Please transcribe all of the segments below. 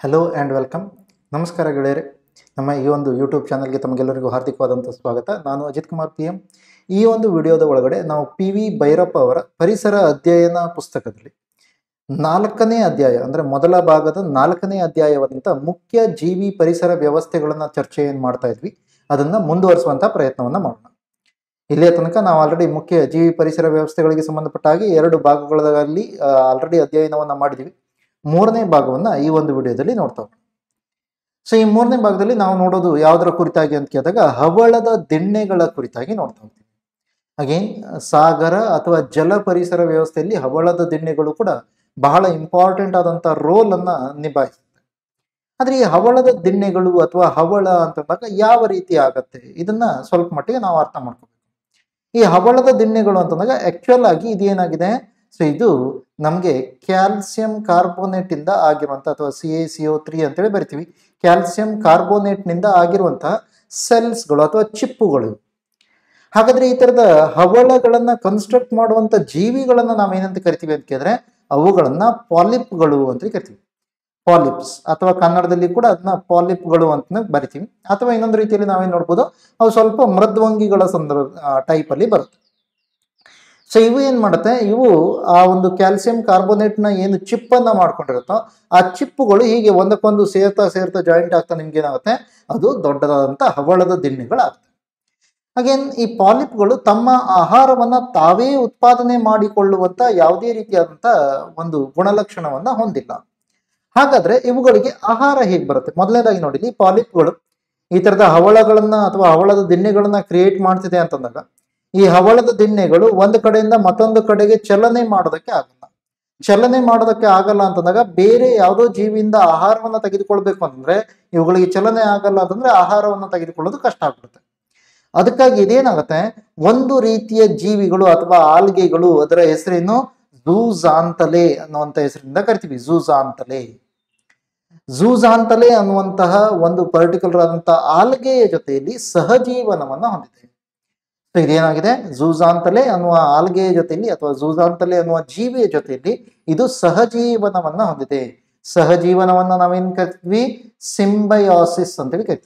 hello and welcome ನಮಸ್ಕಾರ ಗೆಳೆಯರೆ ನಮ್ಮ ಈ ಒಂದು ಯೂಟ್ಯೂಬ್ ಚಾನಲ್ಗೆ ತಮಗೆಲ್ಲರಿಗೂ ಹಾರ್ದಿಕವಾದಂಥ ಸ್ವಾಗತ ನಾನು ಅಜಿತ್ ಕುಮಾರ್ ಪಿ ಎಂ ಈ ಒಂದು ವಿಡಿಯೋದ ಒಳಗಡೆ ನಾವು ಪಿ ವಿ ಭೈರಪ್ಪ ಅವರ ಪರಿಸರ ಅಧ್ಯಯನ ಪುಸ್ತಕದಲ್ಲಿ ನಾಲ್ಕನೇ ಅಧ್ಯಾಯ ಅಂದರೆ ಮೊದಲ ಭಾಗದ ನಾಲ್ಕನೇ ಅಧ್ಯಾಯವಾದಂಥ ಮುಖ್ಯ ಜೀವಿ ಪರಿಸರ ವ್ಯವಸ್ಥೆಗಳನ್ನು ಚರ್ಚೆಯನ್ನು ಮಾಡ್ತಾ ಇದ್ವಿ ಅದನ್ನು ಮುಂದುವರಿಸುವಂಥ ಪ್ರಯತ್ನವನ್ನು ಮಾಡೋಣ ಇಲ್ಲಿಯ ತನಕ ನಾವು ಆಲ್ರೆಡಿ ಮುಖ್ಯ ಜೀವಿ ಪರಿಸರ ವ್ಯವಸ್ಥೆಗಳಿಗೆ ಸಂಬಂಧಪಟ್ಟ ಹಾಗೆ ಎರಡು ಭಾಗಗಳಲ್ಲಿ ಆಲ್ರೆಡಿ ಅಧ್ಯಯನವನ್ನು ಮಾಡಿದ್ವಿ ಮೂರನೇ ಭಾಗವನ್ನು ಈ ಒಂದು ವಿಡಿಯೋದಲ್ಲಿ ನೋಡ್ತಾ ಹೋಗೋಣ ಸೊ ಈ ಮೂರನೇ ಭಾಗದಲ್ಲಿ ನಾವು ನೋಡೋದು ಯಾವುದರ ಕುರಿತಾಗಿ ಅಂತ ಕೇಳಿದಾಗ ಹವಳದ ದಿಣ್ಣೆಗಳ ಕುರಿತಾಗಿ ನೋಡ್ತಾ ಹೋಗ್ತೀವಿ ಅಗೇನ್ ಸಾಗರ ಅಥವಾ ಜಲ ಪರಿಸರ ವ್ಯವಸ್ಥೆಯಲ್ಲಿ ಹವಳದ ದಿಣ್ಣೆಗಳು ಕೂಡ ಬಹಳ ಇಂಪಾರ್ಟೆಂಟ್ ಆದಂಥ ರೋಲನ್ನು ನಿಭಾಯಿಸುತ್ತೆ ಆದರೆ ಈ ಹವಳದ ದಿಣ್ಣೆಗಳು ಅಥವಾ ಹವಳ ಅಂತಂದಾಗ ಯಾವ ರೀತಿ ಆಗತ್ತೆ ಇದನ್ನ ಸ್ವಲ್ಪ ಮಟ್ಟಿಗೆ ನಾವು ಅರ್ಥ ಮಾಡ್ಕೋಬೇಕು ಈ ಹವಳದ ದಿಣ್ಣೆಗಳು ಅಂತಂದಾಗ ಆಕ್ಚುಯಲ್ ಆಗಿ ಇದೇನಾಗಿದೆ ಸೊ ಇದು ನಮಗೆ ಕ್ಯಾಲ್ಸಿಯಂ ಕಾರ್ಬೋನೇಟ್ ಇಂದ ಆಗಿರುವಂಥ ಅಥವಾ C A C O three ಅಂತೇಳಿ ಬರಿತೀವಿ ಕ್ಯಾಲ್ಸಿಯಂ ಕಾರ್ಬೋನೇಟ್ನಿಂದ ಆಗಿರುವಂತಹ ಸೆಲ್ಸ್ಗಳು ಅಥವಾ ಚಿಪ್ಪುಗಳು ಹಾಗಾದ್ರೆ ಈ ಥರದ ಹವಳಗಳನ್ನು ಕನ್ಸ್ಟ್ರಕ್ಟ್ ಮಾಡುವಂಥ ಜೀವಿಗಳನ್ನು ನಾವೇನಂತ ಕರಿತೀವಿ ಅಂತ ಕೇಳಿದ್ರೆ ಅವುಗಳನ್ನ ಪಾಲಿಪ್ಗಳು ಅಂತ ಕರಿತೀವಿ ಪಾಲಿಪ್ಸ್ ಅಥವಾ ಕನ್ನಡದಲ್ಲಿ ಕೂಡ ಅದನ್ನ ಪಾಲಿಪ್ಗಳು ಅಂತ ಬರಿತೀವಿ ಅಥವಾ ಇನ್ನೊಂದು ರೀತಿಯಲ್ಲಿ ನಾವೇನು ನೋಡ್ಬೋದು ಅವು ಸ್ವಲ್ಪ ಮೃದ್ವಂಗಿಗಳ ಸಂದರ್ಭ ಟೈಪಲ್ಲಿ ಬರುತ್ತೆ ಸೊ ಇವು ಏನು ಮಾಡುತ್ತೆ ಇವು ಆ ಒಂದು ಕ್ಯಾಲ್ಸಿಯಂ ಕಾರ್ಬೋನೇಟ್ನ ಏನು ಚಿಪ್ಪನ್ನು ಮಾಡ್ಕೊಂಡಿರುತ್ತೋ ಆ ಚಿಪ್ಪುಗಳು ಹೀಗೆ ಒಂದಕ್ಕೊಂದು ಸೇರ್ತಾ ಸೇರ್ತಾ ಜಾಯಿಂಟ್ ಆಗ್ತಾ ನಿಮ್ಗೆ ಏನಾಗುತ್ತೆ ಅದು ದೊಡ್ಡದಾದಂಥ ಹವಳದ ದಿಣ್ಣೆಗಳಾಗುತ್ತೆ ಅಗೇನ್ ಈ ಪಾಲಿಪ್ಗಳು ತಮ್ಮ ಆಹಾರವನ್ನು ತಾವೇ ಉತ್ಪಾದನೆ ಮಾಡಿಕೊಳ್ಳುವಂಥ ಯಾವುದೇ ರೀತಿಯಾದಂಥ ಒಂದು ಗುಣಲಕ್ಷಣವನ್ನು ಹೊಂದಿಲ್ಲ ಹಾಗಾದ್ರೆ ಇವುಗಳಿಗೆ ಆಹಾರ ಹೇಗೆ ಬರುತ್ತೆ ಮೊದಲನೇದಾಗಿ ನೋಡಿ ಈ ಪಾಲಿಪ್ಗಳು ಈ ಥರದ ಹವಳಗಳನ್ನ ಅಥವಾ ಹವಳದ ದಿಣ್ಣೆಗಳನ್ನ ಕ್ರಿಯೇಟ್ ಮಾಡ್ತಿದೆ ಅಂತಂದಾಗ ಈ ಹವಳದ ದಿಣ್ಣೆಗಳು ಒಂದು ಕಡೆಯಿಂದ ಮತ್ತೊಂದು ಕಡೆಗೆ ಚಲನೆ ಮಾಡೋದಕ್ಕೆ ಆಗಲ್ಲ ಚಲನೆ ಮಾಡೋದಕ್ಕೆ ಆಗಲ್ಲ ಅಂತಂದಾಗ ಬೇರೆ ಯಾವುದೋ ಜೀವಿಯಿಂದ ಆಹಾರವನ್ನು ತೆಗೆದುಕೊಳ್ಬೇಕು ಅಂತಂದ್ರೆ ಇವುಗಳಿಗೆ ಚಲನೆ ಆಗಲ್ಲ ಅಂತಂದ್ರೆ ಆಹಾರವನ್ನು ತೆಗೆದುಕೊಳ್ಳೋದು ಕಷ್ಟ ಆಗ್ಬಿಡುತ್ತೆ ಅದಕ್ಕಾಗಿ ಇದೇನಾಗುತ್ತೆ ಒಂದು ರೀತಿಯ ಜೀವಿಗಳು ಅಥವಾ ಆಲ್ಗೆಗಳು ಅದರ ಹೆಸರೇನು ಝೂಜಾಂತಲೆ ಅನ್ನುವಂಥ ಹೆಸರಿಂದ ಕರಿತೀವಿ ಝೂಜಾಂತಲೆ ಝೂಜಾಂತಲೆ ಅನ್ನುವಂತಹ ಒಂದು ಪರ್ಟಿಕ್ಯುಲರ್ ಆದಂತಹ ಆಲ್ಗೆಯ ಜೊತೆಯಲ್ಲಿ ಸಹಜೀವನವನ್ನ ಹೊಂದಿದೆ ಸೊ ಇದೇನಾಗಿದೆ ಝೂಜಾಂತಲೆ ಅನ್ನುವ ಆಲ್ಗೆಯ ಜೊತೆಯಲ್ಲಿ ಅಥವಾ ಝೂಜಾಂತಲೆ ಅನ್ನುವ ಜೀವಿಯ ಜೊತೆಯಲ್ಲಿ ಇದು ಸಹಜೀವನವನ್ನ ಹೊಂದಿದೆ ಸಹಜೀವನವನ್ನ ನಾವೇನ್ ಕರಿತೀವಿ ಸಿಂಬಯಾಸಿಸ್ ಅಂತೇಳಿ ಕರಿತೀವಿ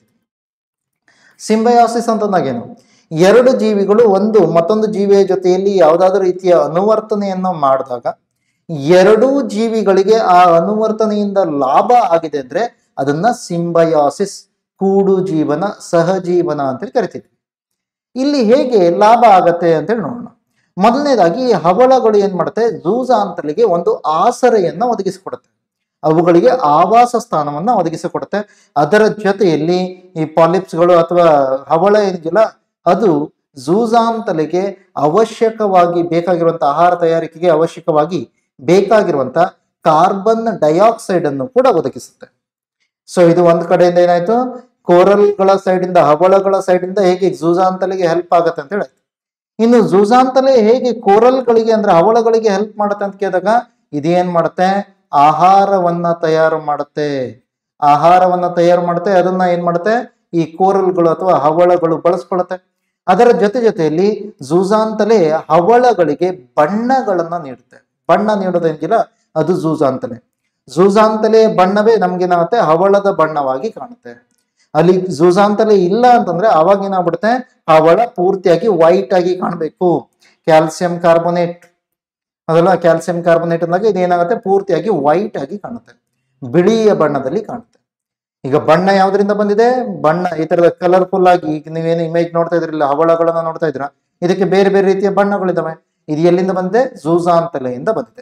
ಸಿಂಬಯಾಸಿಸ್ ಅಂತಂದಾಗೇನು ಎರಡು ಜೀವಿಗಳು ಒಂದು ಮತ್ತೊಂದು ಜೀವಿಯ ಜೊತೆಯಲ್ಲಿ ಯಾವುದಾದ್ರೂ ರೀತಿಯ ಅನುವರ್ತನೆಯನ್ನು ಮಾಡಿದಾಗ ಎರಡೂ ಜೀವಿಗಳಿಗೆ ಆ ಅನುವರ್ತನೆಯಿಂದ ಲಾಭ ಆಗಿದೆ ಅಂದ್ರೆ ಅದನ್ನ ಸಿಂಬಯಾಸಿಸ್ ಕೂಡು ಜೀವನ ಸಹಜೀವನ ಅಂತೇಳಿ ಕರಿತೀವಿ ಇಲ್ಲಿ ಹೇಗೆ ಲಾಭ ಆಗತ್ತೆ ಅಂತೇಳಿ ನೋಡೋಣ ಮೊದಲನೇದಾಗಿ ಈ ಹವಳಗಳು ಏನ್ ಮಾಡುತ್ತೆ ಜೂಜಾಂತಲಿಗೆ ಒಂದು ಆಸರೆಯನ್ನ ಒದಗಿಸಿಕೊಡುತ್ತೆ ಅವುಗಳಿಗೆ ಆವಾಸ ಸ್ಥಾನವನ್ನ ಒದಗಿಸಿಕೊಡುತ್ತೆ ಅದರ ಜೊತೆಯಲ್ಲಿ ಈ ಪಾಲಿಪ್ಸ್ಗಳು ಅಥವಾ ಹವಳ ಏನಿದೆಯಲ್ಲ ಅದು ಜೂಜಾಂತಲಿಗೆ ಅವಶ್ಯಕವಾಗಿ ಬೇಕಾಗಿರುವಂತ ಆಹಾರ ತಯಾರಿಕೆಗೆ ಅವಶ್ಯಕವಾಗಿ ಬೇಕಾಗಿರುವಂತ ಕಾರ್ಬನ್ ಡೈಆಕ್ಸೈಡ್ ಅನ್ನು ಕೂಡ ಒದಗಿಸುತ್ತೆ ಸೊ ಇದು ಒಂದ್ ಕಡೆಯಿಂದ ಏನಾಯ್ತು ಕೋರಲ್ಗಳ ಸೈಡಿಂದ ಹವಳಗಳ ಸೈಡಿಂದ ಹೇಗೆ ಜೂಜಾಂತಲಿಗೆ ಹೆಲ್ಪ್ ಆಗತ್ತೆ ಅಂತ ಹೇಳಿ ಇನ್ನು ಜೂಜಾಂತಲೆ ಹೇಗೆ ಕೋರಲ್ಗಳಿಗೆ ಅಂದ್ರೆ ಹವಳಗಳಿಗೆ ಹೆಲ್ಪ್ ಮಾಡುತ್ತೆ ಅಂತ ಕೇಳಿದಾಗ ಇದೇನ್ ಮಾಡುತ್ತೆ ಆಹಾರವನ್ನ ತಯಾರು ಮಾಡುತ್ತೆ ಆಹಾರವನ್ನ ತಯಾರು ಮಾಡುತ್ತೆ ಅದನ್ನ ಏನ್ ಮಾಡುತ್ತೆ ಈ ಕೋರಲ್ಗಳು ಅಥವಾ ಹವಳಗಳು ಬಳಸ್ಕೊಳುತ್ತೆ ಅದರ ಜೊತೆ ಜೊತೆಯಲ್ಲಿ ಜೂಜಾಂತಲೆ ಹವಳಗಳಿಗೆ ಬಣ್ಣಗಳನ್ನ ನೀಡುತ್ತೆ ಬಣ್ಣ ನೀಡೋದೇನಿಲ್ಲ ಅದು ಜೂಜಾಂತಲೆ ಜೂಜಾಂತಲೆ ಬಣ್ಣವೇ ನಮ್ಗೇನಾಗುತ್ತೆ ಹವಳದ ಬಣ್ಣವಾಗಿ ಕಾಣುತ್ತೆ ಅಲ್ಲಿ ಜೂಜಾಂತಲೆ ಇಲ್ಲ ಅಂತಂದ್ರೆ ಅವಾಗ ಏನಾಗ್ಬಿಡುತ್ತೆ ಹವಳ ಪೂರ್ತಿಯಾಗಿ ವೈಟ್ ಆಗಿ ಕಾಣಬೇಕು ಕ್ಯಾಲ್ಸಿಯಂ ಕಾರ್ಬೋನೇಟ್ ಅದಲ್ಲ ಕ್ಯಾಲ್ಸಿಯಂ ಕಾರ್ಬೋನೇಟ್ ಅಂದಾಗ ಇದೇನಾಗುತ್ತೆ ಪೂರ್ತಿಯಾಗಿ ವೈಟ್ ಆಗಿ ಕಾಣುತ್ತೆ ಬಿಳಿಯ ಬಣ್ಣದಲ್ಲಿ ಕಾಣುತ್ತೆ ಈಗ ಬಣ್ಣ ಯಾವ್ದ್ರಿಂದ ಬಂದಿದೆ ಬಣ್ಣ ಈ ತರದ ಕಲರ್ಫುಲ್ ಆಗಿ ಈಗ ನೀವೇನು ಇಮೇಜ್ ನೋಡ್ತಾ ಇದ್ರಿಲ್ಲ ಹವಳಗಳನ್ನ ನೋಡ್ತಾ ಇದ್ರ ಇದಕ್ಕೆ ಬೇರೆ ಬೇರೆ ರೀತಿಯ ಬಣ್ಣಗಳಿದಾವೆ ಇದು ಎಲ್ಲಿಂದ ಬಂದಿದೆ ಜೂಜಾಂತಲೆಯಿಂದ ಬಂದಿದೆ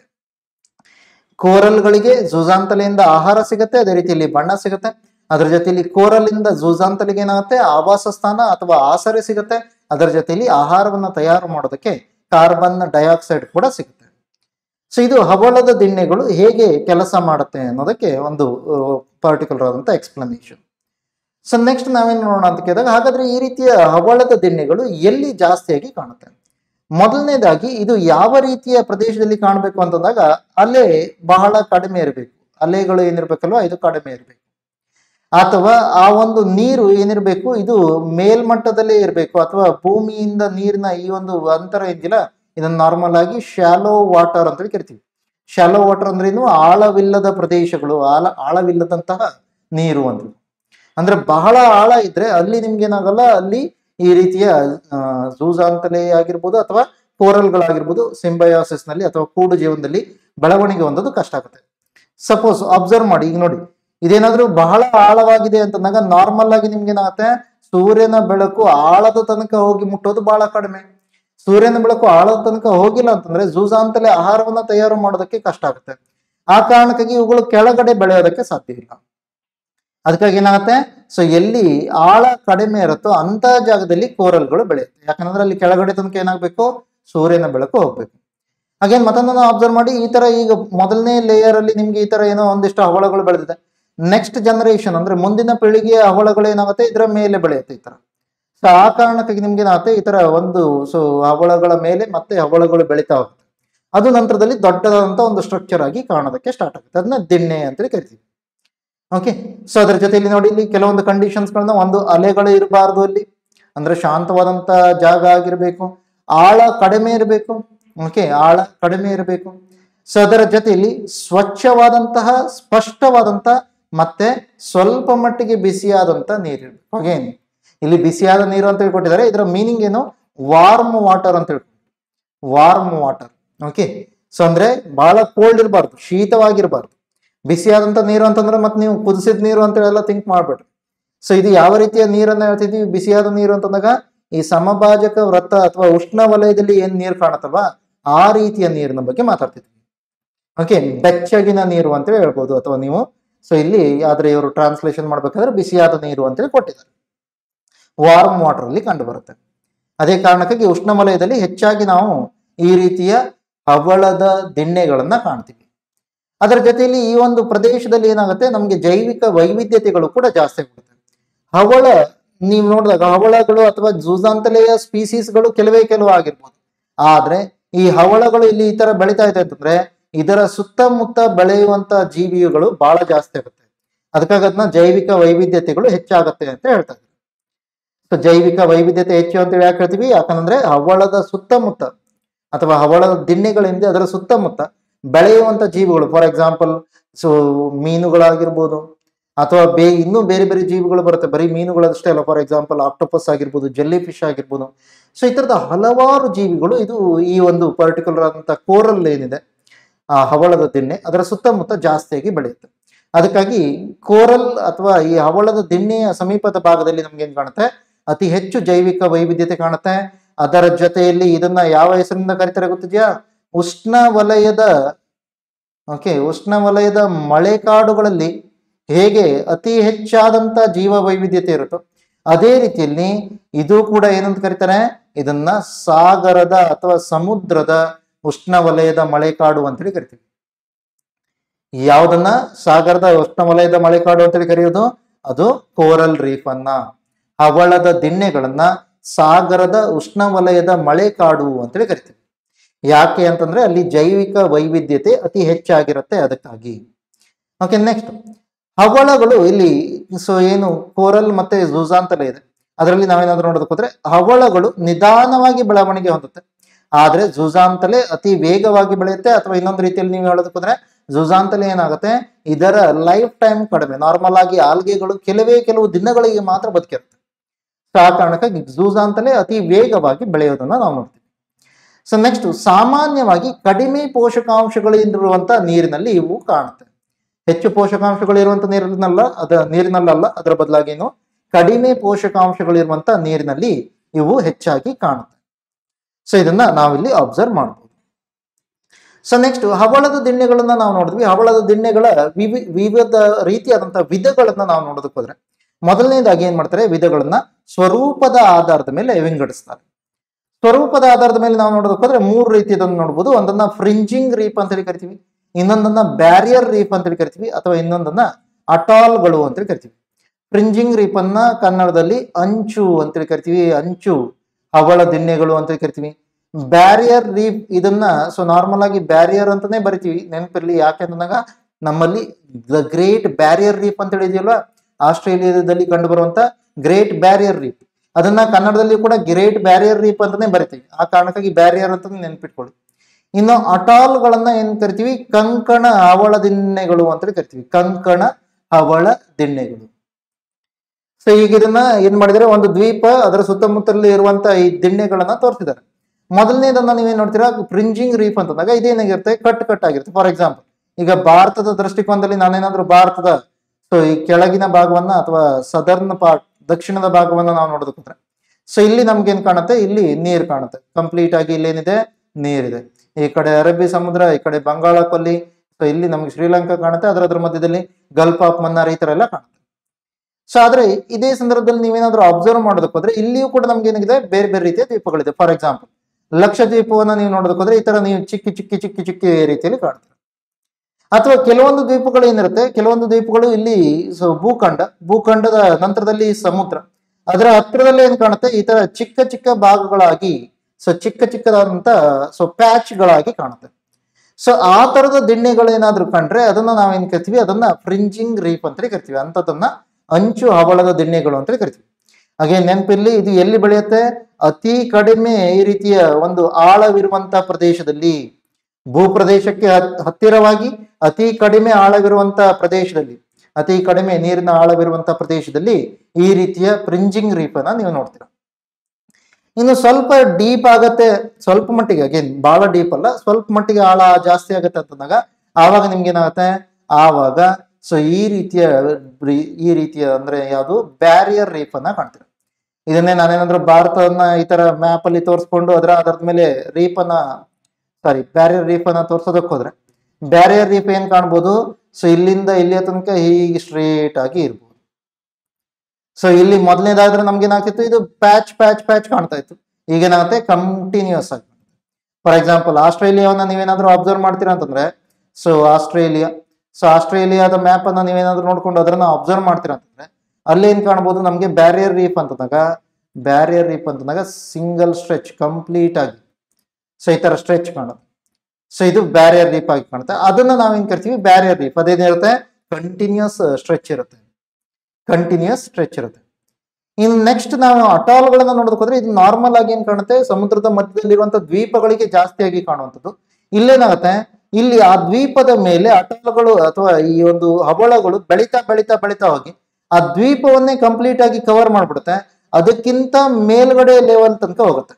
ಕೋರಲ್ಗಳಿಗೆ ಜೂಜಾಂತಲೆಯಿಂದ ಆಹಾರ ಸಿಗುತ್ತೆ ಅದೇ ರೀತಿಯಲ್ಲಿ ಬಣ್ಣ ಸಿಗುತ್ತೆ ಅದರ ಜೊತೆಯಲ್ಲಿ ಕೋರಲಿಂದ ಜೂಜಾಂತಲಿಗೆ ಏನಾಗುತ್ತೆ ಆವಾಸ ಸ್ಥಾನ ಅಥವಾ ಆಸರೆ ಸಿಗುತ್ತೆ ಅದರ ಜೊತೆಯಲ್ಲಿ ಆಹಾರವನ್ನು ತಯಾರು ಮಾಡೋದಕ್ಕೆ ಕಾರ್ಬನ್ ಡೈಆಕ್ಸೈಡ್ ಕೂಡ ಸಿಗುತ್ತೆ ಸೊ ಇದು ಹವಳದ ದಿಣ್ಣೆಗಳು ಹೇಗೆ ಕೆಲಸ ಮಾಡುತ್ತೆ ಅನ್ನೋದಕ್ಕೆ ಒಂದು ಪರ್ಟಿಕ್ಯುಲರ್ ಆದಂಥ ಎಕ್ಸ್ಪ್ಲನೇಷನ್ ಸೊ ನೆಕ್ಸ್ಟ್ ನಾವೇನು ನೋಡೋಣ ಅಂತ ಕೇಳಿದಾಗ ಹಾಗಾದ್ರೆ ಈ ರೀತಿಯ ಹವಳದ ದಿಣ್ಣೆಗಳು ಎಲ್ಲಿ ಜಾಸ್ತಿಯಾಗಿ ಕಾಣುತ್ತೆ ಮೊದಲನೇದಾಗಿ ಇದು ಯಾವ ರೀತಿಯ ಪ್ರದೇಶದಲ್ಲಿ ಕಾಣಬೇಕು ಅಂತಂದಾಗ ಅಲೆ ಬಹಳ ಕಡಿಮೆ ಇರಬೇಕು ಅಲೆಗಳು ಏನಿರ್ಬೇಕಲ್ವಾ ಇದು ಕಡಿಮೆ ಇರಬೇಕು ಅಥವಾ ಆ ಒಂದು ನೀರು ಏನಿರಬೇಕು ಇದು ಮೇಲ್ಮಟ್ಟದಲ್ಲೇ ಇರಬೇಕು ಅಥವಾ ಭೂಮಿಯಿಂದ ನೀರಿನ ಈ ಒಂದು ಅಂತರ ಏನಿಲ್ಲ ಇದನ್ನ ನಾರ್ಮಲ್ ಆಗಿ ಶಾಲೋ ವಾಟರ್ ಅಂತೇಳಿ ಕರಿತೀವಿ ಶಾಲೋ ವಾಟರ್ ಅಂದ್ರೆ ಏನು ಆಳವಿಲ್ಲದ ಪ್ರದೇಶಗಳು ಆಳ ಆಳವಿಲ್ಲದಂತಹ ನೀರು ಅಂತ ಅಂದ್ರೆ ಬಹಳ ಆಳ ಇದ್ರೆ ಅಲ್ಲಿ ನಿಮ್ಗೆ ಏನಾಗಲ್ಲ ಅಲ್ಲಿ ಈ ರೀತಿಯ ಜೂಜಾಂತಲೆ ಆಗಿರ್ಬೋದು ಅಥವಾ ಕೋರಲ್ಗಳಾಗಿರ್ಬೋದು ಸಿಂಬಯಾಸಿಸ್ ನಲ್ಲಿ ಅಥವಾ ಕೂಡು ಜೀವನದಲ್ಲಿ ಬೆಳವಣಿಗೆ ಹೊಂದೋದು ಕಷ್ಟ ಆಗುತ್ತೆ ಸಪೋಸ್ ಅಬ್ಸರ್ವ್ ಮಾಡಿ ಈಗ ನೋಡಿ ಇದೇನಾದ್ರೂ ಬಹಳ ಆಳವಾಗಿದೆ ಅಂತಂದಾಗ ನಾರ್ಮಲ್ ಆಗಿ ನಿಮ್ಗೆ ಏನಾಗುತ್ತೆ ಸೂರ್ಯನ ಬೆಳಕು ಆಳದ ತನಕ ಹೋಗಿ ಮುಟ್ಟೋದು ಬಹಳ ಕಡಿಮೆ ಸೂರ್ಯನ ಬೆಳಕು ಆಳದ ತನಕ ಹೋಗಿಲ್ಲ ಅಂತಂದ್ರೆ ಜೂಜಾಂತಲೆ ಆಹಾರವನ್ನ ತಯಾರು ಮಾಡೋದಕ್ಕೆ ಕಷ್ಟ ಆಗುತ್ತೆ ಆ ಕಾರಣಕ್ಕಾಗಿ ಇವುಗಳು ಕೆಳಗಡೆ ಬೆಳೆಯೋದಕ್ಕೆ ಸಾಧ್ಯ ಇಲ್ಲ ಅದಕ್ಕಾಗಿ ಏನಾಗುತ್ತೆ ಸೊ ಎಲ್ಲಿ ಆಳ ಕಡಿಮೆ ಇರುತ್ತೋ ಅಂತ ಜಾಗದಲ್ಲಿ ಕೋರಲ್ಗಳು ಬೆಳೆಯುತ್ತೆ ಯಾಕಂದ್ರೆ ಅಲ್ಲಿ ಕೆಳಗಡೆ ತನಕ ಏನಾಗಬೇಕು ಸೂರ್ಯನ ಬೆಳಕು ಹೋಗ್ಬೇಕು ಹಾಗೇನ್ ಮತ್ತೊಂದನ್ನು ಅಬ್ಸರ್ವ್ ಮಾಡಿ ಈ ತರ ಈಗ ಮೊದಲನೇ ಲೇಯರ್ ಅಲ್ಲಿ ನಿಮ್ಗೆ ಈ ತರ ಏನೋ ಒಂದಿಷ್ಟು ಹವಳಗಳು ಬೆಳೆದಿದೆ ನೆಕ್ಸ್ಟ್ ಜನರೇಷನ್ ಅಂದ್ರೆ ಮುಂದಿನ ಪೀಳಿಗೆಯ ಹವಳಗಳು ಏನಾಗುತ್ತೆ ಇದರ ಮೇಲೆ ಬೆಳೆಯುತ್ತೆ ಈ ತರ ಸೊ ಆ ಕಾರಣಕ್ಕಾಗಿ ನಿಮ್ಗೆ ಏನಾಗುತ್ತೆ ಈ ತರ ಒಂದು ಸೊ ಹವಳಗಳ ಮೇಲೆ ಮತ್ತೆ ಹವಳಗಳು ಬೆಳೀತಾ ಹೋಗುತ್ತೆ ಅದು ನಂತರದಲ್ಲಿ ದೊಡ್ಡದಾದಂತ ಒಂದು ಸ್ಟ್ರಕ್ಚರ್ ಆಗಿ ಕಾಣೋದಕ್ಕೆ ಸ್ಟಾರ್ಟ್ ಆಗುತ್ತೆ ಅದನ್ನ ದಿಣ್ಣೆ ಅಂತೇಳಿ ಕರಿತೀವಿ ಓಕೆ ಸೊ ಅದ್ರ ಜೊತೆಲಿ ನೋಡಿ ಇಲ್ಲಿ ಕೆಲವೊಂದು ಕಂಡೀಷನ್ಸ್ಗಳನ್ನ ಒಂದು ಅಲೆಗಳು ಇರಬಾರ್ದು ಅಲ್ಲಿ ಅಂದ್ರೆ ಶಾಂತವಾದಂತ ಜಾಗ ಆಗಿರ್ಬೇಕು ಆಳ ಕಡಿಮೆ ಇರಬೇಕು ಓಕೆ ಆಳ ಕಡಿಮೆ ಇರಬೇಕು ಸೊ ಅದರ ಜೊತೆಯಲ್ಲಿ ಸ್ವಚ್ಛವಾದಂತಹ ಸ್ಪಷ್ಟವಾದಂತಹ ಮತ್ತೆ ಸ್ವಲ್ಪ ಮಟ್ಟಿಗೆ ಬಿಸಿಯಾದಂತ ನೀರು ಅಗೇನ್ ಇಲ್ಲಿ ಬಿಸಿಯಾದ ನೀರು ಅಂತ ಹೇಳ್ಕೊಟ್ಟಿದ್ದಾರೆ ಇದರ ಮೀನಿಂಗ್ ಏನು ವಾರ್ಮ್ ವಾಟರ್ ಅಂತ ಹೇಳ್ಕೊಂಡು ವಾರ್ಮ್ ವಾಟರ್ ಓಕೆ ಸೊ ಅಂದ್ರೆ ಬಹಳ ಕೋಲ್ಡ್ ಇರಬಾರ್ದು ಶೀತವಾಗಿರಬಾರ್ದು ಬಿಸಿಯಾದಂತ ನೀರು ಅಂತಂದ್ರೆ ಮತ್ತೆ ನೀವು ಕುದಿಸಿದ ನೀರು ಅಂತ ಎಲ್ಲ ಥಿಂಕ್ ಮಾಡ್ಬೇಡ್ರಿ ಸೊ ಇದು ಯಾವ ರೀತಿಯ ನೀರನ್ನ ಹೇಳ್ತಿದೀವಿ ಬಿಸಿಯಾದ ನೀರು ಅಂತಂದಾಗ ಈ ಸಮಭಾಜಕ ವೃತ್ತ ಅಥವಾ ಉಷ್ಣ ವಲಯದಲ್ಲಿ ಏನ್ ನೀರು ಕಾಣುತ್ತಲ್ವಾ ಆ ರೀತಿಯ ನೀರಿನ ಬಗ್ಗೆ ಮಾತಾಡ್ತಿದ್ವಿ ಓಕೆ ಬೆಚ್ಚಗಿನ ನೀರು ಅಂತೇಳಿ ಹೇಳ್ಬೋದು ಅಥವಾ ನೀವು ಸೊ ಇಲ್ಲಿ ಆದ್ರೆ ಇವರು ಟ್ರಾನ್ಸ್ಲೇಷನ್ ಮಾಡ್ಬೇಕಾದ್ರೆ ಬಿಸಿಯಾದ ನೀರು ಅಂತೇಳಿ ಕೊಟ್ಟಿದ್ದಾರೆ ವಾರ್ಮ್ ವಾಟರ್ ಅಲ್ಲಿ ಕಂಡು ಬರುತ್ತೆ ಅದೇ ಕಾರಣಕ್ಕಾಗಿ ಉಷ್ಣವಲಯದಲ್ಲಿ ಹೆಚ್ಚಾಗಿ ನಾವು ಈ ರೀತಿಯ ಹವಳದ ದಿಣ್ಣೆಗಳನ್ನ ಕಾಣ್ತೀವಿ ಅದರ ಜೊತೆಯಲ್ಲಿ ಈ ಒಂದು ಪ್ರದೇಶದಲ್ಲಿ ಏನಾಗುತ್ತೆ ನಮಗೆ ಜೈವಿಕ ವೈವಿಧ್ಯತೆಗಳು ಕೂಡ ಜಾಸ್ತಿ ಆಗುತ್ತೆ ಹವಳ ನೀವು ನೋಡಿದಾಗ ಹವಳಗಳು ಅಥವಾ ಜೂಜಾಂತಲೆಯ ಸ್ಪೀಸೀಸ್ಗಳು ಕೆಲವೇ ಕೆಲವು ಆಗಿರ್ಬೋದು ಆದ್ರೆ ಈ ಹವಳಗಳು ಇಲ್ಲಿ ಈ ತರ ಬೆಳೀತಾ ಇದೆ ಅಂತಂದ್ರೆ ಇದರ ಸುತ್ತಮುತ್ತ ಬೆಳೆಯುವಂತ ಜೀವಿಗಳು ಬಹಳ ಜಾಸ್ತಿ ಆಗುತ್ತೆ ಅದಕ್ಕಾಗಿ ಅದನ್ನ ಜೈವಿಕ ವೈವಿಧ್ಯತೆಗಳು ಹೆಚ್ಚಾಗುತ್ತೆ ಅಂತ ಹೇಳ್ತಾ ಇದ್ದಾರೆ ಸೊ ಜೈವಿಕ ವೈವಿಧ್ಯತೆ ಹೆಚ್ಚು ಅಂತೇಳಿ ಯಾಕೆ ಹೇಳ್ತೀವಿ ಯಾಕಂದ್ರೆ ಹವಳದ ಸುತ್ತಮುತ್ತ ಅಥವಾ ಹವಳದ ದಿಣ್ಣೆಗಳಿಂದ ಅದರ ಸುತ್ತಮುತ್ತ ಬೆಳೆಯುವಂತ ಜೀವಿಗಳು ಫಾರ್ ಎಕ್ಸಾಂಪಲ್ ಸೊ ಮೀನುಗಳಾಗಿರ್ಬೋದು ಅಥವಾ ಬೇ ಇನ್ನೂ ಬೇರೆ ಬೇರೆ ಜೀವಿಗಳು ಬರುತ್ತೆ ಬರೀ ಮೀನುಗಳಷ್ಟೇ ಅಲ್ಲ ಫಾರ್ ಎಕ್ಸಾಂಪಲ್ ಆಕ್ಟೋಪಸ್ ಆಗಿರ್ಬೋದು ಜೆಲ್ಲಿ ಫಿಶ್ ಆಗಿರ್ಬೋದು ಸೊ ಈ ತರದ ಹಲವಾರು ಜೀವಿಗಳು ಇದು ಈ ಒಂದು ಪರ್ಟಿಕ್ಯುಲರ್ ಆದಂತ ಕೋರಲ್ ಏನಿದೆ ಆ ಹವಳದ ದಿಣ್ಣೆ ಅದರ ಸುತ್ತಮುತ್ತ ಜಾಸ್ತಿಯಾಗಿ ಬೆಳೆಯುತ್ತೆ ಅದಕ್ಕಾಗಿ ಕೋರಲ್ ಅಥವಾ ಈ ಹವಳದ ದಿಣ್ಣೆಯ ಸಮೀಪದ ಭಾಗದಲ್ಲಿ ನಮ್ಗೆ ಏನ್ ಕಾಣುತ್ತೆ ಅತಿ ಹೆಚ್ಚು ಜೈವಿಕ ವೈವಿಧ್ಯತೆ ಕಾಣುತ್ತೆ ಅದರ ಜೊತೆಯಲ್ಲಿ ಇದನ್ನ ಯಾವ ಹೆಸರಿನಿಂದ ಕರಿತಾರೆ ಗೊತ್ತಿದೆಯಾ ಉಷ್ಣ ವಲಯದ ಓಕೆ ಉಷ್ಣ ವಲಯದ ಮಳೆಕಾಡುಗಳಲ್ಲಿ ಹೇಗೆ ಅತಿ ಹೆಚ್ಚಾದಂತ ಜೀವ ವೈವಿಧ್ಯತೆ ಇರುತ್ತೋ ಅದೇ ರೀತಿಯಲ್ಲಿ ಇದು ಕೂಡ ಏನಂತ ಕರೀತಾರೆ ಇದನ್ನ ಸಾಗರದ ಅಥವಾ ಸಮುದ್ರದ ಉಷ್ಣವಲಯದ ಮಳೆಕಾಡು ಅಂತೇಳಿ ಕರಿತೀವಿ ಯಾವುದನ್ನ ಸಾಗರದ ಉಷ್ಣವಲಯದ ಮಳೆಕಾಡು ಅಂತೇಳಿ ಕರೆಯೋದು ಅದು ಕೋರಲ್ ರೀಫ್ ಅನ್ನ ಹವಳದ ದಿಣ್ಣೆಗಳನ್ನ ಸಾಗರದ ಉಷ್ಣವಲಯದ ಮಳೆಕಾಡು ಅಂತೇಳಿ ಕರಿತೀವಿ ಯಾಕೆ ಅಂತಂದ್ರೆ ಅಲ್ಲಿ ಜೈವಿಕ ವೈವಿಧ್ಯತೆ ಅತಿ ಹೆಚ್ಚಾಗಿರುತ್ತೆ ಅದಕ್ಕಾಗಿ ಓಕೆ ನೆಕ್ಸ್ಟ್ ಹವಳಗಳು ಇಲ್ಲಿ ಸೊ ಏನು ಕೋರಲ್ ಮತ್ತೆ ಜೂಜಾಂತಲೆ ಇದೆ ಅದರಲ್ಲಿ ನಾವೇನಾದ್ರೂ ನೋಡೋದಕ್ಕೆ ಹೋದ್ರೆ ಹವಳಗಳು ನಿಧಾನವಾಗಿ ಬೆಳವಣಿಗೆ ಹೊಂದುತ್ತೆ ಆದ್ರೆ ಜೂಜಾಂತಲೆ ಅತಿ ವೇಗವಾಗಿ ಬೆಳೆಯುತ್ತೆ ಅಥವಾ ಇನ್ನೊಂದು ರೀತಿಯಲ್ಲಿ ನೀವು ಹೇಳೋದಕ್ಕೆ ಹೋದ್ರೆ ಜೂಜಾಂತಲೆ ಏನಾಗುತ್ತೆ ಇದರ ಲೈಫ್ ಟೈಮ್ ಕಡಿಮೆ ನಾರ್ಮಲ್ ಆಗಿ ಆಲ್ಗೆಗಳು ಕೆಲವೇ ಕೆಲವು ದಿನಗಳಿಗೆ ಮಾತ್ರ ಬದುಕಿರುತ್ತೆ ಸೊ ಆ ಕಾರಣಕ್ಕಾಗಿ ಜೂಜಾಂತಲೆ ಅತಿ ವೇಗವಾಗಿ ಬೆಳೆಯೋದನ್ನ ನಾವು ನೋಡ್ತೀವಿ ಸೊ ನೆಕ್ಸ್ಟ್ ಸಾಮಾನ್ಯವಾಗಿ ಕಡಿಮೆ ಪೋಷಕಾಂಶಗಳು ಇರುವಂತ ನೀರಿನಲ್ಲಿ ಇವು ಕಾಣುತ್ತೆ ಹೆಚ್ಚು ಪೋಷಕಾಂಶಗಳು ಇರುವಂತ ನೀರಿನಲ್ಲ ಅದ ನೀರಿನಲ್ಲಲ್ಲ ಅದರ ಬದಲಾಗಿ ಏನು ಕಡಿಮೆ ಪೋಷಕಾಂಶಗಳಿರುವಂತ ನೀರಿನಲ್ಲಿ ಇವು ಹೆಚ್ಚಾಗಿ ಕಾಣುತ್ತೆ ಸೊ ಇದನ್ನ ನಾವಿಲ್ಲಿ ಅಬ್ಸರ್ವ್ ಮಾಡಬಹುದು ಸೊ ನೆಕ್ಸ್ಟ್ ಹವಳದ ದಿಣ್ಣೆಗಳನ್ನ ನಾವು ನೋಡಿದ್ವಿ ಹವಳದ ದಿಣ್ಣೆಗಳ ವಿವಿ ವಿವಿಧ ರೀತಿಯಾದಂತಹ ವಿಧಗಳನ್ನ ನಾವು ನೋಡೋದಕ್ಕೆ ಹೋದ್ರೆ ಮೊದಲನೇದಾಗಿ ಏನ್ ಮಾಡ್ತಾರೆ ವಿಧಗಳನ್ನ ಸ್ವರೂಪದ ಆಧಾರದ ಮೇಲೆ ವಿಂಗಡಿಸ್ತಾರೆ ಸ್ವರೂಪದ ಆಧಾರದ ಮೇಲೆ ನಾವು ನೋಡೋದಕ್ಕೆ ಹೋದ್ರೆ ಮೂರು ರೀತಿಯದನ್ನು ನೋಡ್ಬೋದು ಒಂದನ್ನ ಫ್ರಿಂಜಿಂಗ್ ರೀಪ್ ಅಂತ ಹೇಳಿ ಕರಿತೀವಿ ಇನ್ನೊಂದನ್ನ ಬ್ಯಾರಿಯರ್ ರೀಪ್ ಅಂತ ಹೇಳಿ ಕರಿತೀವಿ ಅಥವಾ ಇನ್ನೊಂದನ್ನ ಅಟಾಲ್ಗಳು ಅಂತೇಳಿ ಕರಿತೀವಿ ಫ್ರಿಂಜಿಂಗ್ ರೀಪ್ ಅನ್ನ ಕನ್ನಡದಲ್ಲಿ ಅಂಚು ಅಂತೇಳಿ ಕರಿತೀವಿ ಅಂಚು ಹವಳ ದಿಣ್ಣೆಗಳು ಅಂತೇಳಿ ಕರಿತೀವಿ ಬ್ಯಾರಿಯರ್ ರೀಪ್ ಇದನ್ನ ಸೊ ನಾರ್ಮಲ್ ಆಗಿ ಬ್ಯಾರಿಯರ್ ಅಂತಾನೆ ಬರಿತೀವಿ ನೆನಪಿರ್ಲಿ ಯಾಕೆಂದಾಗ ನಮ್ಮಲ್ಲಿ ದ ಗ್ರೇಟ್ ಬ್ಯಾರಿಯರ್ ರೀಪ್ ಅಂತ ಹೇಳಿದೆಯಲ್ವಾ ಆಸ್ಟ್ರೇಲಿಯಾದಲ್ಲಿ ಕಂಡು ಬರುವಂತ ಗ್ರೇಟ್ ಬ್ಯಾರಿಯರ್ ರೀಪ್ ಅದನ್ನ ಕನ್ನಡದಲ್ಲಿ ಕೂಡ ಗ್ರೇಟ್ ಬ್ಯಾರಿಯರ್ ರೀಪ್ ಅಂತಾನೆ ಬರಿತೀವಿ ಆ ಕಾರಣಕ್ಕಾಗಿ ಬ್ಯಾರಿಯರ್ ಅಂತಾನೆ ನೆನ್ಪಿಟ್ಕೊಳ್ಳಿ ಇನ್ನು ಅಟಾಲ್ಗಳನ್ನ ಏನ್ ಕರಿತೀವಿ ಕಂಕಣ ಹವಳ ದಿಣ್ಣೆಗಳು ಅಂತ ಕರಿತೀವಿ ಕಂಕಣ ಹವಳ ದಿಣ್ಣೆಗಳು ಸೊ ಈಗ ಇದನ್ನ ಏನ್ ಮಾಡಿದ್ರೆ ಒಂದು ದ್ವೀಪ ಅದರ ಸುತ್ತಮುತ್ತಲಲ್ಲಿ ಇರುವಂತ ಈ ದಿಣ್ಣೆಗಳನ್ನ ತೋರಿಸಿದ್ದಾರೆ ಮೊದಲನೇದನ್ನ ನೀವೇನ್ ನೋಡ್ತೀರಾ ಫ್ರಿಂಜಿಂಗ್ ರೀಫ್ ಅಂತಂದಾಗ ಇದೇನಾಗಿರುತ್ತೆ ಕಟ್ ಕಟ್ ಆಗಿರುತ್ತೆ ಫಾರ್ ಎಕ್ಸಾಂಪಲ್ ಈಗ ಭಾರತದ ದೃಷ್ಟಿಕೋನದಲ್ಲಿ ನಾನೇನಾದ್ರೂ ಭಾರತದ ಸೊ ಈ ಕೆಳಗಿನ ಭಾಗವನ್ನ ಅಥವಾ ಸದರ್ನ್ ಪಾರ್ಟ್ ದಕ್ಷಿಣದ ಭಾಗವನ್ನ ನಾವು ನೋಡೋದಕ್ಕೆ ಸೊ ಇಲ್ಲಿ ನಮ್ಗೆ ಏನ್ ಕಾಣುತ್ತೆ ಇಲ್ಲಿ ನೀರು ಕಾಣುತ್ತೆ ಕಂಪ್ಲೀಟ್ ಆಗಿ ಇಲ್ಲಿ ಏನಿದೆ ನೀರಿದೆ ಈ ಕಡೆ ಅರಬ್ಬಿ ಸಮುದ್ರ ಈ ಕಡೆ ಬಂಗಾಳ ಕೊಲ್ಲಿ ಸೊ ಇಲ್ಲಿ ನಮ್ಗೆ ಶ್ರೀಲಂಕಾ ಕಾಣುತ್ತೆ ಅದರ ಅದ್ರ ಮಧ್ಯದಲ್ಲಿ ಗಲ್ಫ್ ಆಫ್ ಮನ್ನಾರ್ ಈ ತರ ಎಲ್ಲ ಕಾಣುತ್ತೆ ಸೊ ಆದ್ರೆ ಇದೇ ಸಂದರ್ಭದಲ್ಲಿ ನೀವೇನಾದ್ರೂ ಅಬ್ಸರ್ವ್ ಮಾಡೋದಕ್ಕೆ ಹೋದ್ರೆ ಇಲ್ಲಿಯೂ ಕೂಡ ನಮ್ಗೆ ಏನಿದೆ ಬೇರೆ ಬೇರೆ ರೀತಿಯ ದ್ವೀಪಗಳಿದೆ ಫಾರ್ ಎಕ್ಸಾಂಪಲ್ ಲಕ್ಷದ್ವೀಪವನ್ನ ನೀವು ನೋಡೋದಕ್ಕೆ ಹೋದ್ರೆ ಈ ತರ ನೀವು ಚಿಕ್ಕಿ ಚಿಕ್ಕಿ ಚಿಕ್ಕಿ ಚಿಕ್ಕಿ ರೀತಿಯಲ್ಲಿ ಕಾಣ್ತೀರ ಅಥವಾ ಕೆಲವೊಂದು ದ್ವೀಪಗಳು ಏನಿರುತ್ತೆ ಕೆಲವೊಂದು ದ್ವೀಪಗಳು ಇಲ್ಲಿ ಸೊ ಭೂಖಂಡ ಭೂಖಂಡದ ನಂತರದಲ್ಲಿ ಸಮುದ್ರ ಅದರ ಹತ್ತಿರದಲ್ಲಿ ಏನ್ ಕಾಣುತ್ತೆ ಈ ತರ ಚಿಕ್ಕ ಚಿಕ್ಕ ಭಾಗಗಳಾಗಿ ಸೊ ಚಿಕ್ಕ ಚಿಕ್ಕದಾದಂತ ಸೊ ಪ್ಯಾಚ್ಗಳಾಗಿ ಕಾಣುತ್ತೆ ಸೊ ಆ ತರದ ದಿಣ್ಣೆಗಳೇನಾದ್ರೂ ಕಂಡ್ರೆ ಅದನ್ನ ನಾವೇನ್ ಕರಿತೀವಿ ಅದನ್ನ ಫ್ರಿಂಜಿಂಗ್ ರೀಫ್ ಅಂತ ಕರಿತೀವಿ ಅಂತದನ್ನ ಅಂಚು ಹವಳದ ದಿಣ್ಣೆಗಳು ಅಂತ ಕರಿತೀವಿ ಹಾಗೆ ನೆನಪಿರ್ಲಿ ಇದು ಎಲ್ಲಿ ಬೆಳೆಯುತ್ತೆ ಅತಿ ಕಡಿಮೆ ಈ ರೀತಿಯ ಒಂದು ಆಳವಿರುವಂತ ಪ್ರದೇಶದಲ್ಲಿ ಭೂಪ್ರದೇಶಕ್ಕೆ ಹತ್- ಹತ್ತಿರವಾಗಿ ಅತಿ ಕಡಿಮೆ ಆಳವಿರುವಂತ ಪ್ರದೇಶದಲ್ಲಿ ಅತಿ ಕಡಿಮೆ ನೀರಿನ ಆಳವಿರುವಂತ ಪ್ರದೇಶದಲ್ಲಿ ಈ ರೀತಿಯ ಫ್ರಿಂಜಿಂಗ್ ರೀಫ್ ಅನ್ನ ನೀವು ನೋಡ್ತೀರಾ ಇನ್ನು ಸ್ವಲ್ಪ ಡೀಪ್ ಆಗತ್ತೆ ಸ್ವಲ್ಪ ಮಟ್ಟಿಗೆ ಅಗೇನ್ ಬಹಳ ಡೀಪ್ ಅಲ್ಲ ಸ್ವಲ್ಪ ಮಟ್ಟಿಗೆ ಆಳ ಜಾಸ್ತಿ ಆಗತ್ತೆ ಅಂತಂದಾಗ ಆವಾಗ ನಿಮ್ಗೆ ಏನಾಗುತ್ತೆ ಆವಾಗ ಸೊ ಈ ರೀತಿಯ ಬ್ರಿ- ಈ ರೀತಿಯ ಅಂದ್ರೆ ಯಾವುದು ಬ್ಯಾರಿಯರ್ ರೀಫ್ ಅನ್ನ ಕಾಣ್ತೀರ ಇದನ್ನೇ ನಾನೇನಾದ್ರೂ ಭಾರತವನ್ನ ಈ ತರ ಮ್ಯಾಪ್ ಅಲ್ಲಿ ತೋರಿಸ್ಕೊಂಡು ಅದರ ಅದರ ಮೇಲೆ ರೀಫ್ ಅನ್ನ ಸಾರಿ ಬ್ಯಾರಿಯರ್ ರೀಫ್ ಅನ್ನ ತೋರ್ಸೋದಕ್ಕೆ ಹೋದ್ರೆ ಬ್ಯಾರಿಯರ್ ರೀಫ್ ಏನ್ ಕಾಣ್ಬೋದು ಸೊ ಇಲ್ಲಿಂದ ಇಲ್ಲಿಯ ತನಕ ಹೀಗೆ ಸ್ಟ್ರೇಟ್ ಆಗಿ ಇರ್ಬೋದು ಸೊ ಇಲ್ಲಿ ಮೊದಲನೇದಾದ್ರೆ ನಮ್ಗೆ ಏನಾಗ್ತಿತ್ತು ಇದು ಪ್ಯಾಚ್ ಪ್ಯಾಚ್ ಪ್ಯಾಚ್ ಕಾಣ್ತಾ ಇತ್ತು ಈಗೇನಾಗುತ್ತೆ ಕಂಟಿನ್ಯೂಸ್ ಆಗಿ ಫಾರ್ ಎಕ್ಸಾಂಪಲ್ ಆಸ್ಟ್ರೇಲಿಯಾವನ್ನ ನೀವೇನಾದ್ರೂ ಅಬ್ಸರ್ವ್ ಮಾಡ್ತೀರಾ ಅಂತಂದ್ರೆ ಸೊ ಆಸ್ಟ್ರೇಲಿಯಾ ಸೊ ಆಸ್ಟ್ರೇಲಿಯಾದ ಮ್ಯಾಪ್ ಅನ್ನ ನೀವೇನಾದ್ರೂ ನೋಡ್ಕೊಂಡು ಅದನ್ನ ಅಬ್ಸರ್ವ್ ಮಾಡ್ತೀರಾ ಅಂತಂದ್ರೆ ಅಲ್ಲಿ ಏನ್ ಕಾಣ್ಬೋದು ನಮ್ಗೆ ಬ್ಯಾರಿಯರ್ ರೀಫ್ ಅಂತಂದಾಗ ಬ್ಯಾರಿಯರ್ ರೀಫ್ ಅಂತಂದಾಗ ಸಿಂಗಲ್ ಸ್ಟ್ರೆಚ್ ಕಂಪ್ಲೀಟ್ ಆಗಿ ಸೊ ಈ ತರ ಸ್ಟ್ರೆಚ್ ಕಾಣುತ್ತೆ ಸೊ ಇದು ಬ್ಯಾರಿಯರ್ ರೀಫ್ ಆಗಿ ಕಾಣುತ್ತೆ ಅದನ್ನ ನಾವೇನ್ ಕರಿತೀವಿ ಬ್ಯಾರಿಯರ್ ರೀಫ್ ಅದೇನಿರುತ್ತೆ ಕಂಟಿನ್ಯೂಸ್ ಸ್ಟ್ರೆಚ್ ಇರುತ್ತೆ ಕಂಟಿನ್ಯೂಸ್ ಸ್ಟ್ರೆಚ್ ಇರುತ್ತೆ ಇನ್ನು ನೆಕ್ಸ್ಟ್ ನಾವು ಅಟಾಲ್ಗಳನ್ನ ನೋಡೋದಕ್ಕೆ ಹೋದ್ರೆ ಇದು ನಾರ್ಮಲ್ ಆಗಿ ಏನ್ ಕಾಣುತ್ತೆ ಸಮುದ್ರದ ಮಧ್ಯದಲ್ಲಿರುವಂತ ದ್ವೀಪಗಳಿಗೆ ಜಾಸ್ತಿಯಾಗಿ ಕಾಣುವಂಥದ್ದು ಇಲ್ಲೇನಾಗುತ್ತೆ ಇಲ್ಲಿ ಆ ದ್ವೀಪದ ಮೇಲೆ ಅಟಾಲ್ಗಳು ಅಥವಾ ಈ ಒಂದು ಹವಳಗಳು ಬೆಳಿತಾ ಬೆಳಿತಾ ಬೆಳಿತಾ ಹೋಗಿ ಆ ದ್ವೀಪವನ್ನೇ ಕಂಪ್ಲೀಟ್ ಆಗಿ ಕವರ್ ಮಾಡ್ಬಿಡುತ್ತೆ ಅದಕ್ಕಿಂತ ಮೇಲ್ಗಡೆ ಲೆವೆಲ್ ತನಕ ಹೋಗುತ್ತೆ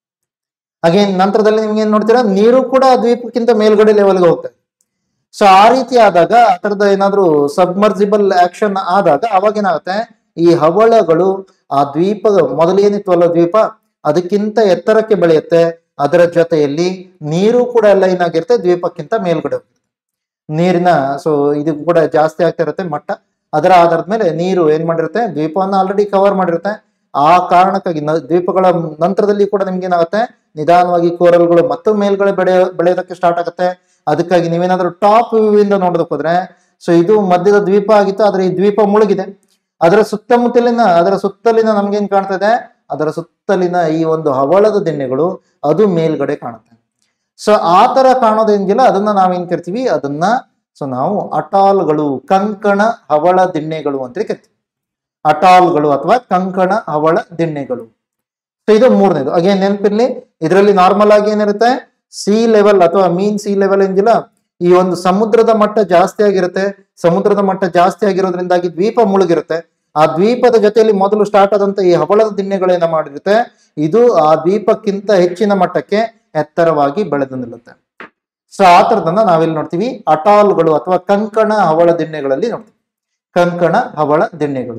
ಹಾಗೆ ನಂತರದಲ್ಲಿ ನಿಮ್ಗೆ ಏನ್ ನೋಡ್ತೀರಾ ನೀರು ಕೂಡ ಆ ದ್ವೀಪಕ್ಕಿಂತ ಮೇಲ್ಗಡೆ ಲೆವೆಲ್ಗೆ ಹೋಗ್ತದೆ ಸೊ ಆ ರೀತಿ ಆದಾಗ ಆ ಥರದ ಏನಾದ್ರೂ ಸಬ್ಮರ್ಸಿಬಲ್ ಆಕ್ಷನ್ ಆದಾಗ ಅವಾಗ ಏನಾಗುತ್ತೆ ಈ ಹವಳಗಳು ಆ ದ್ವೀಪ ಮೊದಲೇನಿತ್ವಲ್ಲ ದ್ವೀಪ ಅದಕ್ಕಿಂತ ಎತ್ತರಕ್ಕೆ ಬೆಳೆಯುತ್ತೆ ಅದರ ಜೊತೆಯಲ್ಲಿ ನೀರು ಕೂಡ ಎಲ್ಲ ಏನಾಗಿರುತ್ತೆ ದ್ವೀಪಕ್ಕಿಂತ ಮೇಲ್ಗಡೆ ಹೋಗುತ್ತೆ ನೀರಿನ ಸೊ ಇದು ಕೂಡ ಜಾಸ್ತಿ ಆಗ್ತಾ ಇರುತ್ತೆ ಮಟ್ಟ ಅದರ ಆಧಾರದ ಮೇಲೆ ನೀರು ಏನ್ ಮಾಡಿರುತ್ತೆ ದ್ವೀಪವನ್ನ ಆಲ್ರೆಡಿ ಕವರ್ ಮಾಡಿರುತ್ತೆ ಆ ಕಾರಣಕ್ಕಾಗಿ ನ- ದ್ವೀಪಗಳ ನಂತರದಲ್ಲಿ ಕೂಡ ನಿಮ್ಗೆ ಏನಾಗುತ್ತೆ ನಿಧಾನವಾಗಿ ಕೋರಲ್ಗಳು ಮತ್ತು ಮೇಲ್ಗಡೆ ಬೆಳೆ ಬೆಳೆಯೋದಕ್ಕೆ ಸ್ಟಾರ್ಟ್ ಆಗುತ್ತೆ ಅದಕ್ಕಾಗಿ ನೀವೇನಾದ್ರೂ ಟಾಪ್ ವ್ಯೂ ಇಂದ ನೋಡೋದಕ್ಕೆ ಹೋದ್ರೆ ಸೊ ಇದು ಮಧ್ಯದ ದ್ವೀಪ ಆಗಿತ್ತು ಆದ್ರೆ ಈ ದ್ವೀಪ ಮುಳುಗಿದೆ ಅದರ ಸುತ್ತಮುತ್ತಲಿನ ಅದರ ಸುತ್ತಲಿನ ನಮ್ಗೇನ್ ಕಾಣ್ತಾ ಇದೆ ಅದರ ಸುತ್ತಲಿನ ಈ ಒಂದು ಹವಳದ ದಿಣ್ಣೆಗಳು ಅದು ಮೇಲ್ಗಡೆ ಕಾಣುತ್ತೆ ಸೊ ಆ ತರ ಕಾಣೋದೇನಿಲ್ಲ ಅದನ್ನ ನಾವೇನ್ ಕರಿತೀವಿ ಅದನ್ನ ಸೊ ನಾವು ಅಟಾಲ್ಗಳು ಕಂಕಣ ಹವಳ ದಿಣ್ಣೆಗಳು ಅಂತ ಕರಿತೀವಿ ಅಟಾಲ್ಗಳು ಅಥವಾ ಕಂಕಣ ಹವಳ ದಿಣ್ಣೆಗಳು ಸೊ ಇದು ಮೂರನೇದು ಅಗೇನ್ ನೆನಪಿರ್ಲಿ ಇದರಲ್ಲಿ ನಾರ್ಮಲ್ ಆಗಿ ಏನಿರುತ್ತೆ ಸಿ ಲೆವೆಲ್ ಅಥವಾ ಮೀನ್ ಸಿ ಲೆವೆಲ್ ಏನಿಲ್ಲ ಈ ಒಂದು ಸಮುದ್ರದ ಮಟ್ಟ ಜಾಸ್ತಿ ಆಗಿರುತ್ತೆ ಸಮುದ್ರದ ಮಟ್ಟ ಜಾಸ್ತಿ ಆಗಿರೋದ್ರಿಂದಾಗಿ ದ್ವೀಪ ಮುಳುಗಿರುತ್ತೆ ಆ ದ್ವೀಪದ ಜೊತೆಯಲ್ಲಿ ಮೊದಲು ಸ್ಟಾರ್ಟ್ ಆದಂತ ಈ ಹವಳದ ದಿಣ್ಣೆಗಳೇನ ಮಾಡಿರುತ್ತೆ ಇದು ಆ ದ್ವೀಪಕ್ಕಿಂತ ಹೆಚ್ಚಿನ ಮಟ್ಟಕ್ಕೆ ಎತ್ತರವಾಗಿ ಬೆಳೆದು ನಿಲ್ಲುತ್ತೆ ಸೊ ಆ ಥರದನ್ನ ನಾವೆಲ್ಲಿ ನೋಡ್ತೀವಿ ಅಟಾಲ್ಗಳು ಅಥವಾ ಕಂಕಣ ಹವಳ ದಿಣ್ಣೆಗಳಲ್ಲಿ ನೋಡ್ತೀವಿ ಕಂಕಣ ಹವಳ ದಿಣ್ಣೆಗಳು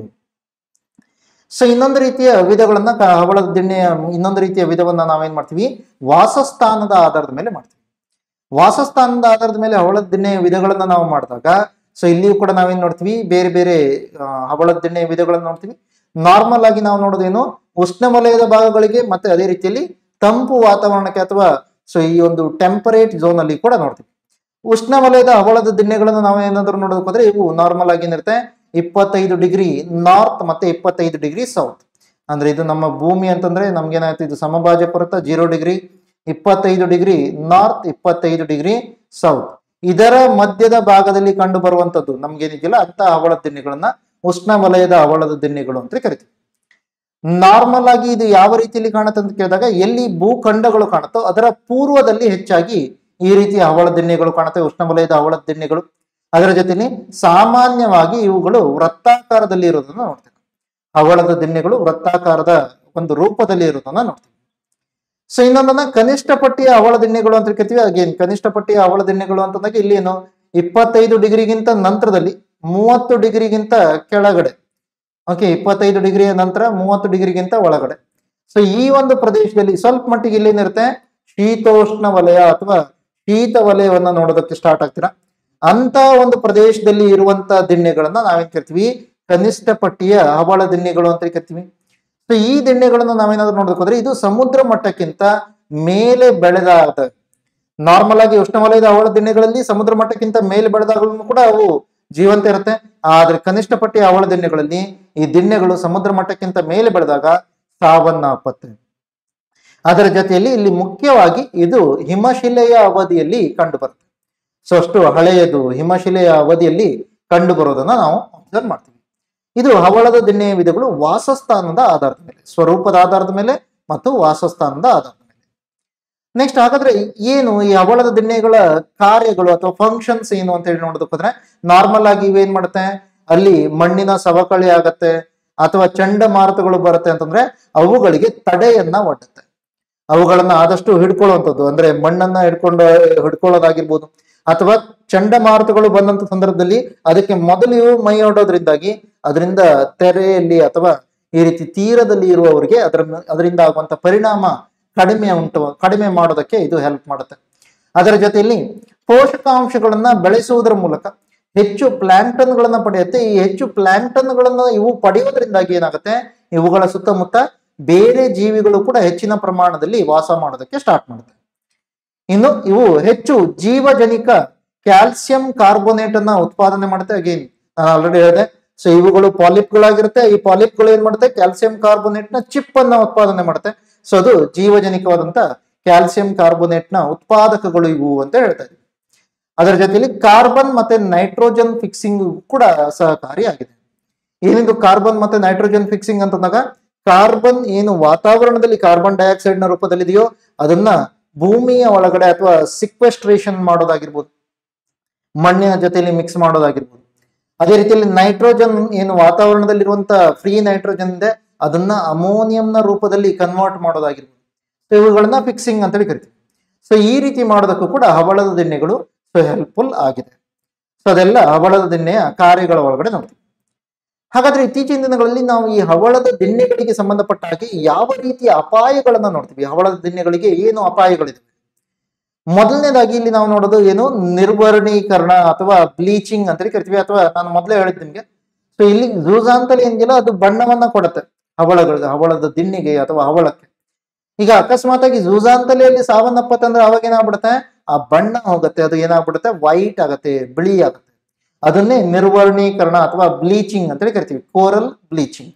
ಸೊ ಇನ್ನೊಂದು ರೀತಿಯ ವಿಧಗಳನ್ನ ಕ- ಹವಳದ ದಿಣ್ಣೆಯ ಇನ್ನೊಂದು ರೀತಿಯ ವಿಧವನ್ನ ನಾವೇನ್ ಮಾಡ್ತೀವಿ ವಾಸಸ್ಥಾನದ ಆಧಾರದ ಮೇಲೆ ಮಾಡ್ತೀವಿ ವಾಸಸ್ಥಾನದ ಆಧಾರದ ಮೇಲೆ ಹವಳದ ದಿಣ್ಣೆಯ ವಿಧಗಳನ್ನ ನಾವು ಮಾಡಿದಾಗ ಸೊ ಇಲ್ಲಿಯೂ ಕೂಡ ನಾವೇನ್ ನೋಡ್ತೀವಿ ಬೇರೆ ಬೇರೆ ಆ, ಹವಳದ ದಿಣ್ಣೆಯ ವಿಧಗಳನ್ನ ನೋಡ್ತೀವಿ ನಾರ್ಮಲ್ ಆಗಿ ನಾವು ನೋಡೋದೇನು ಉಷ್ಣವಲಯದ ಭಾಗಗಳಿಗೆ ಮತ್ತೆ ಅದೇ ರೀತಿಯಲ್ಲಿ ತಂಪು ವಾತಾವರಣಕ್ಕೆ ಅಥವಾ ಸೊ ಈ ಒಂದು ಟೆಂಪರೇಟ್ ಝೋನ್ ಅಲ್ಲಿ ಕೂಡ ನೋಡ್ತೀವಿ ಉಷ್ಣವಲಯದ ಹವಳದ ದಿಣ್ಣೆಗಳನ್ನ ನಾವು ಏನಾದ್ರು ನೋಡೋದಕ್ಕೆ ಹೋದ್ರೆ ಇವು ನಾರ್ಮಲ್ ಆಗಿ ಏನಿರುತ್ತೆ ಇಪ್ಪತ್ತೈದು ಡಿಗ್ರಿ ನಾರ್ತ್ ಮತ್ತೆ ಇಪ್ಪತ್ತೈದು ಡಿಗ್ರಿ ಸೌತ್ ಅಂದ್ರೆ ಇದು ನಮ್ಮ ಭೂಮಿ ಅಂತಂದ್ರೆ ನಮ್ಗೇನಾಯ್ತು ಇದು ಸಮಭಾಜ ಪರ್ವತ ಜೀರೋ ಡಿಗ್ರಿ ಇಪ್ಪತ್ತೈದು ಡಿಗ್ರಿ ನಾರ್ತ್ ಇಪ್ಪತ್ತೈದು ಡಿಗ್ರಿ ಸೌತ್ ಇದರ ಮಧ್ಯದ ಭಾಗದಲ್ಲಿ ಕಂಡು ಬರುವಂತದ್ದು ನಮ್ಗೇನಿದೆಯಲ್ಲ ಅಂತ ಹವಳದ ದಿಣ್ಣೆಗಳನ್ನ ಉಷ್ಣ ವಲಯದ ಹವಳದ ದಿಣ್ಣೆಗಳು ಅಂತ ಕರಿತೀವಿ ನಾರ್ಮಲ್ ಆಗಿ ಇದು ಯಾವ ರೀತಿಯಲ್ಲಿ ಕಾಣುತ್ತೆ ಅಂತ ಕೇಳಿದಾಗ ಎಲ್ಲಿ ಭೂಖಂಡಗಳು ಕಾಣುತ್ತೋ ಅದರ ಪೂರ್ವದಲ್ಲಿ ಹೆಚ್ಚಾಗಿ ಈ ರೀತಿಯ ಹವಳ ದಿಣ್ಣೆಗಳು ಕಾಣುತ್ತವೆ ಉಷ್ಣವಲಯದ ಹವಳದ ದಿಣ್ಣೆಗಳು ಅದರ ಜೊತೆಲಿ ಸಾಮಾನ್ಯವಾಗಿ ಇವುಗಳು ವೃತ್ತಾಕಾರದಲ್ಲಿ ಇರೋದನ್ನ ನೋಡ್ತೀವಿ ಹವಳದ ದಿಣ್ಣೆಗಳು ವೃತ್ತಾಕಾರದ ಒಂದು ರೂಪದಲ್ಲಿ ಇರೋದನ್ನ ನೋಡ್ತೀವಿ ಸೊ ಇನ್ನೊಂದನ್ನ ಕನಿಷ್ಠ ಪಟ್ಟಿಯ ಹವಳ ದಿಣ್ಣೆಗಳು ಅಂತ ಕರಿತೀವಿ ಅಗೇನ್ ಕನಿಷ್ಠ ಪಟ್ಟಿಯ ಹವಳ ದಿಣ್ಣೆಗಳು ಅಂತಂದಾಗ ಇಲ್ಲಿ ಏನು ಇಪ್ಪತ್ತೈದು ಡಿಗ್ರಿಗಿಂತ ನಂತರದಲ್ಲಿ ಮೂವತ್ತು ಡಿಗ್ರಿಗಿಂತ ಕೆಳಗಡೆ ಓಕೆ ಇಪ್ಪತ್ತೈದು ಡಿಗ್ರಿಯ ನಂತರ ಮೂವತ್ತು ಡಿಗ್ರಿಗಿಂತ ಒಳಗಡೆ ಸೊ ಈ ಒಂದು ಪ್ರದೇಶದಲ್ಲಿ ಸ್ವಲ್ಪ ಮಟ್ಟಿಗೆ ಇಲ್ಲಿ ಏನಿರುತ್ತೆ ಶೀತೋಷ್ಣ ವಲಯ ಅಥವಾ ಶೀತ ವಲಯವನ್ನ ನೋಡೋದಕ್ಕೆ ಸ್ಟಾರ್ಟ್ ಆಗ್ತೀರಾ ಅಂತ ಒಂದು ಪ್ರದೇಶದಲ್ಲಿ ಇರುವಂತ ದಿಣ್ಣೆಗಳನ್ನ ನಾವೇನ್ ಕರಿತೀವಿ ಕನಿಷ್ಠ ಪಟ್ಟಿಯ ಹವಳ ದಿಣ್ಣೆಗಳು ಅಂತ ಕರಿತೀವಿ ಸೊ ಈ ದಿಣ್ಣೆಗಳನ್ನು ನಾವೇನಾದ್ರೂ ನೋಡೋದಕ್ಕೆ ಹೋದ್ರೆ ಇದು ಸಮುದ್ರ ಮಟ್ಟಕ್ಕಿಂತ ಮೇಲೆ ಬೆಳೆದಾದ ನಾರ್ಮಲ್ ಆಗಿ ಉಷ್ಣವಲಯದ ಹವಳ ದಿಣ್ಣೆಗಳಲ್ಲಿ ಸಮುದ್ರ ಮಟ್ಟಕ್ಕಿಂತ ಮೇಲೆ ಬೆಳೆದಾಗಲೂ ಕೂಡ ಅವು ಜೀವಂತ ಇರುತ್ತೆ ಆದ್ರೆ ಕನಿಷ್ಠ ಪಟ್ಟಿಯ ಹವಳ ದಿಣ್ಣೆಗಳಲ್ಲಿ ಈ ದಿಣ್ಣೆಗಳು ಸಮುದ್ರ ಮಟ್ಟಕ್ಕಿಂತ ಮೇಲೆ ಬೆಳೆದಾಗ ಸಾವನ್ನಪ್ಪತ್ತೆ ಅದರ ಜೊತೆಯಲ್ಲಿ ಇಲ್ಲಿ ಮುಖ್ಯವಾಗಿ ಇದು ಹಿಮಶಿಲೆಯ ಅವಧಿಯಲ್ಲಿ ಕಂಡು ಬರುತ್ತೆ ಸೊ ಅಷ್ಟು ಹಳೆಯದು ಹಿಮಶಿಲೆಯ ಅವಧಿಯಲ್ಲಿ ಕಂಡು ಬರೋದನ್ನ ನಾವು ಅಬ್ಸರ್ವ್ ಮಾಡ್ತೀವಿ ಇದು ಹವಳದ ದಿಣ್ಣೆಯ ವಿಧಗಳು ವಾಸಸ್ಥಾನದ ಆಧಾರದ ಮೇಲೆ ಸ್ವರೂಪದ ಆಧಾರದ ಮೇಲೆ ಮತ್ತು ವಾಸಸ್ಥಾನದ ಆಧಾರದ ಮೇಲೆ ನೆಕ್ಸ್ಟ್ ಹಾಗಾದ್ರೆ ಏನು ಈ ಹವಳದ ದಿಣ್ಣೆಗಳ ಕಾರ್ಯಗಳು ಅಥವಾ ಫಂಕ್ಷನ್ಸ್ ಏನು ಅಂತ ಹೇಳಿ ನೋಡೋದಕ್ಕೆ ಹೋದ್ರೆ ನಾರ್ಮಲ್ ಆಗಿ ಇವೇನ್ ಮಾಡುತ್ತೆ ಅಲ್ಲಿ ಮಣ್ಣಿನ ಸವಕಳಿ ಆಗತ್ತೆ ಅಥವಾ ಚಂಡಮಾರುತಗಳು ಬರುತ್ತೆ ಅಂತಂದ್ರೆ ಅವುಗಳಿಗೆ ತಡೆಯನ್ನ ಒಡ್ಡುತ್ತೆ ಅವುಗಳನ್ನ ಆದಷ್ಟು ಹಿಡ್ಕೊಳ್ಳುವಂಥದ್ದು ಅಂದ್ರೆ ಮಣ್ಣನ್ನ ಹಿಡ್ಕೊಂಡು ಹಿಡ್ಕೊಳ್ಳೋದಾಗಿರ್ಬೋದು ಅಥವಾ ಚಂಡಮಾರುತಗಳು ಬಂದಂತ ಸಂದರ್ಭದಲ್ಲಿ ಅದಕ್ಕೆ ಮೊದಲು ಇವು ಮೈ ಒಡ್ಡೋದ್ರಿಂದಾಗಿ ಅದರಿಂದ ತೆರೆಯಲ್ಲಿ ಅಥವಾ ಈ ರೀತಿ ತೀರದಲ್ಲಿ ಇರುವವರಿಗೆ ಅದರ ಅದರಿಂದ ಆಗುವಂತ ಪರಿಣಾಮ ಕಡಿಮೆ ಉಂಟು ಕಡಿಮೆ ಮಾಡೋದಕ್ಕೆ ಇದು ಹೆಲ್ಪ್ ಮಾಡುತ್ತೆ ಅದರ ಜೊತೆಯಲ್ಲಿ ಪೋಷಕಾಂಶಗಳನ್ನ ಬೆಳೆಸುವುದರ ಮೂಲಕ ಹೆಚ್ಚು ಪ್ಲಾಂಕ್ಟನ್ ಗಳನ್ನ ಪಡೆಯುತ್ತೆ ಈ ಹೆಚ್ಚು ಪ್ಲಾಂಕ್ಟನ್ ಗಳನ್ನ ಇವು ಪಡೆಯೋದ್ರಿಂದಾಗಿ ಏನಾಗುತ್ತೆ ಇವುಗಳ ಸುತ್ತಮುತ್ತ ಬೇರೆ ಜೀವಿಗಳು ಕೂಡ ಹೆಚ್ಚಿನ ಪ್ರಮಾಣದಲ್ಲಿ ವಾಸ ಮಾಡೋದಕ್ಕೆ ಸ್ಟಾರ್ಟ್ ಮಾಡುತ್ತೆ ಇನ್ನು ಇವು ಹೆಚ್ಚು ಜೀವಜನಿಕ ಕ್ಯಾಲ್ಸಿಯಂ ಕಾರ್ಬೋನೇಟ್ ಅನ್ನ ಉತ್ಪಾದನೆ ಮಾಡುತ್ತೆ ಅಗೇನ್ ನಾನು ಆಲ್ರೆಡಿ ಹೇಳಿದೆ ಸೊ ಇವುಗಳು ಪಾಲಿಪ್ಗಳಾಗಿರುತ್ತೆ ಈ ಪಾಲಿಪ್ಗಳು ಏನ್ ಮಾಡುತ್ತೆ ಕ್ಯಾಲ್ಸಿಯಂ ಕಾರ್ಬೋನೇಟ್ ನ ಚಿಪ್ ಅನ್ನ ಉತ್ಪಾದನೆ ಮಾಡುತ್ತೆ ಸೊ ಅದು ಜೀವಜನಿಕವಾದಂತ ಕ್ಯಾಲ್ಸಿಯಂ ಕಾರ್ಬೋನೇಟ್ ನ ಉತ್ಪಾದಕಗಳು ಇವು ಅಂತ ಹೇಳ್ತಾ ಇದ್ದೀವಿ ಅದರ ಜೊತೆಲಿ ಕಾರ್ಬನ್ ಮತ್ತೆ ನೈಟ್ರೋಜನ್ ಫಿಕ್ಸಿಂಗ್ ಕೂಡ ಸಹಕಾರಿಯಾಗಿದೆ ಏನಿದು ಕಾರ್ಬನ್ ಮತ್ತೆ ನೈಟ್ರೋಜನ್ ಫಿಕ್ಸಿಂಗ್ ಅಂತಂದಾಗ ಕಾರ್ಬನ್ ಏನು ವಾತಾವರಣದಲ್ಲಿ ಕಾರ್ಬನ್ ಡೈಆಕ್ಸೈಡ್ ನ ರೂಪದಲ್ಲಿದೆಯೋ ಅದನ್ನ ಭೂಮಿಯ ಒಳಗಡೆ ಅಥವಾ ಸಿಕ್ವೆಸ್ಟ್ರೇಷನ್ ಮಾಡೋದಾಗಿರ್ಬೋದು ಮಣ್ಣಿನ ಜೊತೆಯಲ್ಲಿ ಮಿಕ್ಸ್ ಮಾಡೋದಾಗಿರ್ಬೋದು ಅದೇ ರೀತಿಯಲ್ಲಿ ನೈಟ್ರೋಜನ್ ಏನು ವಾತಾವರಣದಲ್ಲಿರುವಂತ ಫ್ರೀ ನೈಟ್ರೋಜನ್ ಇದೆ ಅದನ್ನ ಅಮೋನಿಯಂನ ರೂಪದಲ್ಲಿ ಕನ್ವರ್ಟ್ ಮಾಡೋದಾಗಿರ್ಬೋದು ಸೊ ಇವುಗಳನ್ನ ಫಿಕ್ಸಿಂಗ್ ಅಂತೇಳಿ ಕರಿತೀವಿ ಸೊ ಈ ರೀತಿ ಮಾಡೋದಕ್ಕೂ ಕೂಡ ಹವಳದ ದಿಣ್ಣೆಗಳು ಸೊ ಹೆಲ್ಪ್ಫುಲ್ ಆಗಿದೆ ಸೊ ಅದೆಲ್ಲ ಹವಳದ ದಿಣ್ಣೆಯ ಕಾರ್ಯಗಳ ಒಳಗಡೆ ನೋಡ್ತೀವಿ ಹಾಗಾದ್ರೆ ಇತ್ತೀಚಿನ ದಿನಗಳಲ್ಲಿ ನಾವು ಈ ಹವಳದ ದಿಣ್ಣೆಗಳಿಗೆ ಸಂಬಂಧಪಟ್ಟ ಹಾಗೆ ಯಾವ ರೀತಿಯ ಅಪಾಯಗಳನ್ನ ನೋಡ್ತೀವಿ ಹವಳದ ದಿಣ್ಣೆಗಳಿಗೆ ಏನು ಅಪಾಯಗಳಿವೆ ಮೊದಲನೇದಾಗಿ ಇಲ್ಲಿ ನಾವು ನೋಡೋದು ಏನು ನಿರ್ವರ್ಣೀಕರಣ ಅಥವಾ ಬ್ಲೀಚಿಂಗ್ ಅಂತೇಳಿ ಕರಿತೀವಿ ಅಥವಾ ನಾನು ಮೊದಲೇ ಹೇಳಿದ್ ನಿಮ್ಗೆ ಸೊ ಇಲ್ಲಿ ಜೂಜಾಂತಲಿ ಏನಿಲ್ಲ ಅದು ಬಣ್ಣವನ್ನ ಕೊಡುತ್ತೆ ಹವಳಗಳಿಗೆ ಹವಳದ ದಿಣ್ಣಿಗೆ ಅಥವಾ ಹವಳಕ್ಕೆ ಈಗ ಅಕಸ್ಮಾತ್ ಆಗಿ ಜೂಜಾಂತಲಿಯಲ್ಲಿ ಸಾವನ್ನಪ್ಪತ್ತಂದ್ರೆ ಅವಾಗ ಏನಾಗ್ಬಿಡುತ್ತೆ ಆ ಬಣ್ಣ ಹೋಗುತ್ತೆ ಅದು ಏನಾಗ್ಬಿಡುತ್ತೆ ವೈಟ್ ಆಗತ್ತೆ ಬಿಳಿ ಆಗುತ್ತೆ ಅದನ್ನೇ ನಿರ್ವರ್ಣೀಕರಣ ಅಥವಾ ಬ್ಲೀಚಿಂಗ್ ಅಂತೇಳಿ ಕರಿತೀವಿ ಕೋರಲ್ ಬ್ಲೀಚಿಂಗ್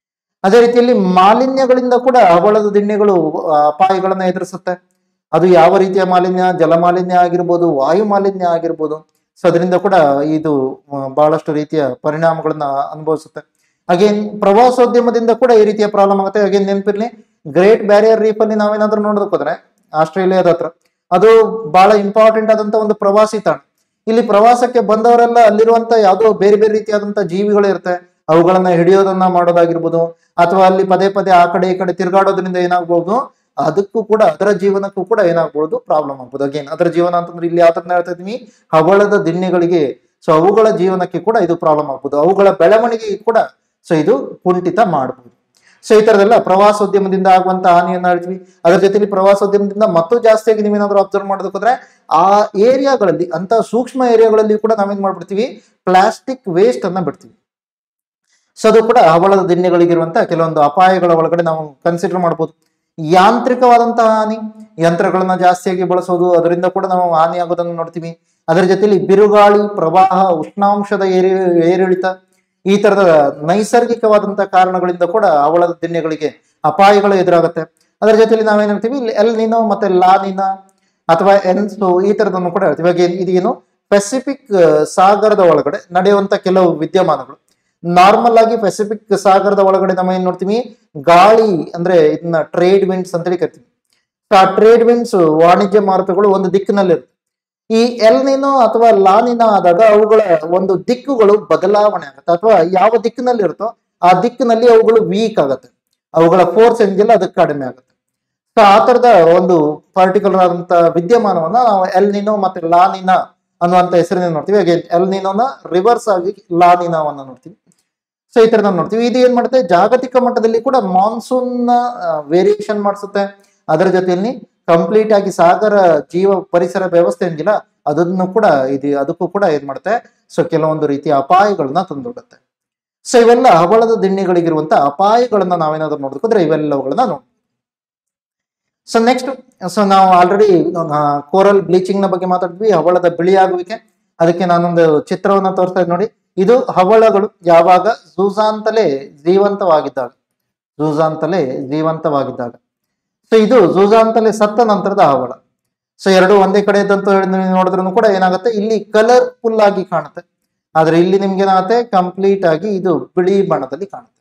ಅದೇ ರೀತಿಯಲ್ಲಿ ಮಾಲಿನ್ಯಗಳಿಂದ ಕೂಡ ಹವಳದ ದಿಣ್ಣೆಗಳು ಆ, ಅಪಾಯಗಳನ್ನ ಎದುರಿಸುತ್ತೆ ಅದು ಯಾವ ರೀತಿಯ ಮಾಲಿನ್ಯ ಜಲ ಮಾಲಿನ್ಯ ಆಗಿರ್ಬೋದು ವಾಯು ಮಾಲಿನ್ಯ ಆಗಿರ್ಬೋದು ಸೊ ಅದರಿಂದ ಕೂಡ ಇದು ಆ, ಬಹಳಷ್ಟು ರೀತಿಯ ಪರಿಣಾಮಗಳನ್ನ ಅನುಭವಿಸುತ್ತೆ ಅಗೇನ್ ಪ್ರವಾಸೋದ್ಯಮದಿಂದ ಕೂಡ ಈ ರೀತಿಯ ಪ್ರಾಬ್ಲಮ್ ಆಗುತ್ತೆ ಅಗೇನ್ ನೆನಪಿರ್ಲಿ ಗ್ರೇಟ್ ಬ್ಯಾರಿಯರ್ ರೀಫ್ ಅಲ್ಲಿ ನಾವೇನಾದ್ರೂ ನೋಡೋದಕ್ಕೆ ಹೋದ್ರೆ ಆಸ್ಟ್ರೇಲಿಯಾದ ಹತ್ರ ಅದು ಬಹಳ ಇಂಪಾರ್ಟೆಂಟ್ ಆದಂತ ಒಂದು ಪ್ರವಾಸಿ ತಾಣ ಇಲ್ಲಿ ಪ್ರವಾಸಕ್ಕೆ ಬಂದವರೆಲ್ಲ ಅಲ್ಲಿರುವಂತ ಯಾವುದೋ ಬೇರೆ ಬೇರೆ ರೀತಿಯಾದಂತ ಜೀವಿಗಳು ಇರುತ್ತೆ ಅವುಗಳನ್ನ ಹಿಡಿಯೋದನ್ನ ಮಾಡೋದಾಗಿರ್ಬೋದು ಅಥವಾ ಅಲ್ಲಿ ಪದೇ ಪದೇ ಆ ಕಡೆ ಈ ಕಡೆ ತಿರುಗಾಡೋದ್ರಿಂದ ಏನಾಗ್ಬೋದು ಅದಕ್ಕೂ ಕೂಡ ಅದರ ಜೀವನಕ್ಕೂ ಕೂಡ ಏನಾಗ್ಬೋದು ಪ್ರಾಬ್ಲಮ್ ಆಗ್ಬೋದು ಅಗೇನ್ ಅದರ ಜೀವನ ಅಂತಂದ್ರೆ ಇಲ್ಲಿ ಯಾವ ತರ ಹೇಳ್ತಾ ಇದೀನಿ ಹವಳದ ದಿಣ್ಣೆಗಳಿಗೆ ಸೊ ಅವುಗಳ ಜೀವನಕ್ಕೆ ಕೂಡ ಇದು ಪ್ರಾಬ್ಲಮ್ ಆಗ್ಬೋದು ಅವುಗಳ ಬೆಳವಣಿಗೆಗೆ ಕೂಡ ಸೊ ಇದು ಕುಂಠಿತ ಮಾಡಬಹುದು ಸೊ ಈ ತರದೆಲ್ಲ ಪ್ರವಾಸೋದ್ಯಮದಿಂದ ಆಗುವಂತ ಹಾನಿಯನ್ನ ಹೇಳ್ತೀವಿ ಅದರ ಜೊತೆಲಿ ಪ್ರವಾಸೋದ್ಯಮದಿಂದ ಮತ್ತೂ ಜಾಸ್ತಿಯಾಗಿ ನೀವೇನಾದ್ರೂ ಅಬ್ಸರ್ವ್ ಮಾಡೋದಕ್ಕೆ ಹೋದ್ರೆ ಆ ಏರಿಯಾಗಳಲ್ಲಿ ಅಂತ ಸೂಕ್ಷ್ಮ ಏರಿಯಾಗಳಲ್ಲಿ ಕೂಡ ನಾವೇನ್ ಮಾಡ್ಬಿಡ್ತೀವಿ ಪ್ಲಾಸ್ಟಿಕ್ ವೇಸ್ಟ್ ಅನ್ನ ಬಿಡ್ತೀವಿ ಸೊ ಅದು ಕೂಡ ಹವಳದ ದಿಣ್ಣೆಗಳಿಗಿರುವಂತ ಕೆಲವೊಂದು ಅಪಾಯಗಳ ಒಳಗಡೆ ನಾವು ಕನ್ಸಿಡರ್ ಮಾಡ್ಬೋದು ಯಾಂತ್ರಿಕವಾದಂತಹ ಹಾನಿ ಯಂತ್ರಗಳನ್ನ ಜಾಸ್ತಿಯಾಗಿ ಬಳಸೋದು ಅದರಿಂದ ಕೂಡ ನಾವು ಹಾನಿ ಆಗೋದನ್ನು ನೋಡ್ತೀವಿ ಅದರ ಜೊತೆಲಿ ಬಿರುಗಾಳಿ ಪ್ರವಾಹ ಉಷ್ಣಾಂಶದ ಏರಿ ಏರಿಳಿತ ಈ ತರದ ನೈಸರ್ಗಿಕವಾದಂತಹ ಕಾರಣಗಳಿಂದ ಕೂಡ ಹವಳದ ದಿಣ್ಣೆಗಳಿಗೆ ಅಪಾಯಗಳು ಎದುರಾಗುತ್ತೆ ಅದರ ಜೊತೆಲಿ ನಾವೇನ್ ಹೇಳ್ತೀವಿ ಎಲ್ ನೀನೋ ಮತ್ತೆ ಲಾ ನೀನ ಅಥವಾ ಎನ್ಸು ಈ ತರದನ್ನು ಕೂಡ ಹೇಳ್ತೀವಿ ಇವಾಗ ಏನ್- ಇದೇನು ಪೆಸಿಫಿಕ್ ಸಾಗರದ ಒಳಗಡೆ ನಡೆಯುವಂತ ಕೆಲವು ವಿದ್ಯಮಾನಗಳು ನಾರ್ಮಲ್ ಆಗಿ ಪೆಸಿಫಿಕ್ ಸಾಗರದ ಒಳಗಡೆ ನಾವು ಏನ್ ನೋಡ್ತೀವಿ ಗಾಳಿ ಅಂದ್ರೆ ಇದನ್ನ ಟ್ರೇಡ್ ವಿಂಡ್ಸ್ ಅಂತೇಳಿ ಕರಿತೀವಿ ಆ ಟ್ರೇಡ್ ವಿಂಡ್ಸ್ ವಾಣಿಜ್ಯ ಮಾರುತಗಳು ಒಂದು ದಿಕ್ಕಿನಲ್ಲಿರುತ್ತೆ ಈ ಎಲ್ನಿನೋ ಅಥವಾ ಲಾನಿನೋ ಆದಾಗ ಅವುಗಳ ಒಂದು ದಿಕ್ಕುಗಳು ಬದಲಾವಣೆ ಆಗುತ್ತೆ ಅಥವಾ ಯಾವ ದಿಕ್ಕಿನಲ್ಲಿ ಇರುತ್ತೋ ಆ ದಿಕ್ಕಿನಲ್ಲಿ ಅವುಗಳು ವೀಕ್ ಆಗುತ್ತೆ ಅವುಗಳ ಫೋರ್ಸ್ ಏನಿಲ್ಲ ಅದಕ್ಕೆ ಕಡಿಮೆ ಆಗುತ್ತೆ ಸೊ ಆ ತರದ ಒಂದು ಪರ್ಟಿಕ್ಯುಲರ್ ಆದಂತ ವಿದ್ಯಮಾನವನ್ನ ನಾವು ಎಲ್ ನಿನೋ ಮತ್ತೆ ಲಾನಿನ ಅನ್ನುವಂತ ಹೆಸರಿನ ನೋಡ್ತೀವಿ ಹಾಗೆ ಎಲ್ ನಿನೋನ ರಿವರ್ಸ್ ಆಗಿ ಲಾನಿನಾವನ್ನ ನೋಡ್ತೀವಿ ಸೊ ಈ ತರದ ನೋಡ್ತೀವಿ ಇದು ಏನ್ ಮಾಡುತ್ತೆ ಜಾಗತಿಕ ಮಟ್ಟದಲ್ಲಿ ಕೂಡ ಮಾನ್ಸೂನ್ ವೇರಿಯೇಷನ್ ಮಾಡಿಸುತ್ತೆ ಅದರ ಜೊತೆಯಲ್ಲಿ ಕಂಪ್ಲೀಟ್ ಆಗಿ ಸಾಗರ ಜೀವ ಪರಿಸರ ವ್ಯವಸ್ಥೆ ಏನಿಲ್ಲ ಅದನ್ನು ಕೂಡ ಇದು ಅದಕ್ಕೂ ಕೂಡ ಏನ್ ಮಾಡುತ್ತೆ ಸೊ ಕೆಲವೊಂದು ರೀತಿಯ ಅಪಾಯಗಳನ್ನ ತಂದೊಡ್ಡುತ್ತೆ ಸೊ ಇವೆಲ್ಲ ಹವಳದ ದಿಣ್ಣೆಗಳಿಗಿರುವಂತ ಅಪಾಯಗಳನ್ನ ನಾವೇನಾದ್ರೂ ನೋಡಿದ್ರೆ ಇವೆಲ್ಲವುಗಳನ್ನ ನೋಡಿ ಸೊ ನೆಕ್ಸ್ಟ್ ಸೊ ನಾವು ಆಲ್ರೆಡಿ ಕೋರಲ್ ಬ್ಲೀಚಿಂಗ್ ನ ಬಗ್ಗೆ ಮಾತಾಡಿದ್ವಿ ಹವಳದ ಬಿಳಿಯಾಗುವಿಕೆ ಅದಕ್ಕೆ ನಾನೊಂದು ಚಿತ್ರವನ್ನ ತೋರಿಸ್ತಾ ಇದ್ದೀನಿ ನೋಡಿ ಇದು ಹವಳಗಳು ಯಾವಾಗ ಜೂಜಾಂತಲೇ ಜೀವಂತವಾಗಿದ್ದಾಗ ಜೂಜಾಂತಲೇ ಜೀವಂತವಾಗಿದ್ದಾಗ ಸೊ ಇದು ಜೂಜಾಂತಲೇ ಸತ್ತ ನಂತರದ ಹವಳ ಸೊ ಎರಡು ಒಂದೇ ಕಡೆ ಇದ್ದಂತ ನೋಡಿದ್ರು ಕೂಡ ಏನಾಗುತ್ತೆ ಇಲ್ಲಿ ಕಲರ್ಫುಲ್ ಆಗಿ ಕಾಣುತ್ತೆ ಆದ್ರೆ ಇಲ್ಲಿ ನಿಮ್ಗೆ ಏನಾಗುತ್ತೆ ಕಂಪ್ಲೀಟ್ ಆಗಿ ಇದು ಬಿಳಿ ಬಣ್ಣದಲ್ಲಿ ಕಾಣುತ್ತೆ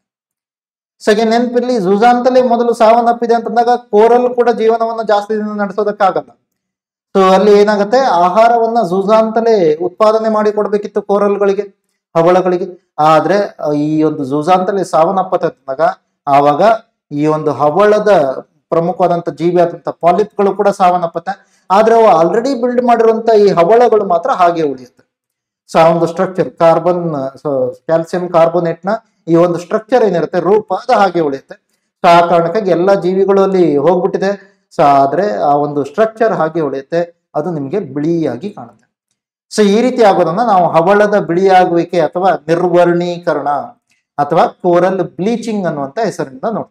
ಸೊ ಹಾಗೆ ನೆನಪಿರ್ಲಿ ಜೂಜಾಂತಲೇ ಮೊದಲು ಸಾವನ್ನಪ್ಪಿದೆ ಅಂತಂದಾಗ ಕೋರಲ್ ಕೂಡ ಜೀವನವನ್ನ ಜಾಸ್ತಿ ದಿನ ನಡೆಸೋದಕ್ಕಾಗಲ್ಲ ಸೊ ಅಲ್ಲಿ ಏನಾಗುತ್ತೆ ಆಹಾರವನ್ನ ಜೂಜಾಂತಲೇ ಉತ್ಪಾದನೆ ಮಾಡಿ ಕೊಡ್ಬೇಕಿತ್ತು ಕೋರಲ್ಗಳಿಗೆ ಹವಳಗಳಿಗೆ ಆದ್ರೆ ಅಹ್, ಈ ಒಂದು ಜೂಜಾಂತಲೇ ಸಾವನ್ನಪ್ಪತ್ತಂದಾಗ ಆವಾಗ ಈ ಒಂದು ಹವಳದ ಪ್ರಮುಖವಾದಂತ ಜೀವಿ ಆದಂತ ಪಾಲಿಪ್ಗಳು ಕೂಡ ಸಾವನ್ನಪ್ಪತ್ತೆ ಆದ್ರೆ ಅವು ಆಲ್ರೆಡಿ ಬಿಲ್ಡ್ ಮಾಡಿರುವಂತ ಈ ಹವಳಗಳು ಮಾತ್ರ ಹಾಗೆ ಉಳಿಯುತ್ತೆ ಸೊ ಆ ಒಂದು ಸ್ಟ್ರಕ್ಚರ್ ಕಾರ್ಬನ್ ಕ್ಯಾಲ್ಸಿಯಂ ಕಾರ್ಬೋನೇಟ್ ನ ಈ ಒಂದು ಸ್ಟ್ರಕ್ಚರ್ ಏನಿರುತ್ತೆ ರೂಪ ಅದು ಹಾಗೆ ಉಳಿಯುತ್ತೆ ಸೊ ಆ ಕಾರಣಕ್ಕಾಗಿ ಎಲ್ಲಾ ಜೀವಿಗಳು ಅಲ್ಲಿ ಹೋಗ್ಬಿಟ್ಟಿದೆ ಸೊ ಆದ್ರೆ ಆ ಒಂದು ಸ್ಟ್ರಕ್ಚರ್ ಹಾಗೆ ಉಳಿಯುತ್ತೆ ಅದು ನಿಮ್ಗೆ ಬಿಳಿಯಾಗಿ ಕಾಣುತ್ತೆ ಸೊ ಈ ರೀತಿ ಆಗೋದನ್ನ ನಾವು ಹವಳದ ಬಿಳಿಯಾಗುವಿಕೆ ಅಥವಾ ನಿರ್ವರ್ಣೀಕರಣ ಅಥವಾ ಕೋರಲ್ ಬ್ಲೀಚಿಂಗ್ ಅನ್ನುವಂತ ಹೆಸರಿನಿಂದ ನೋಡ್ತೀವಿ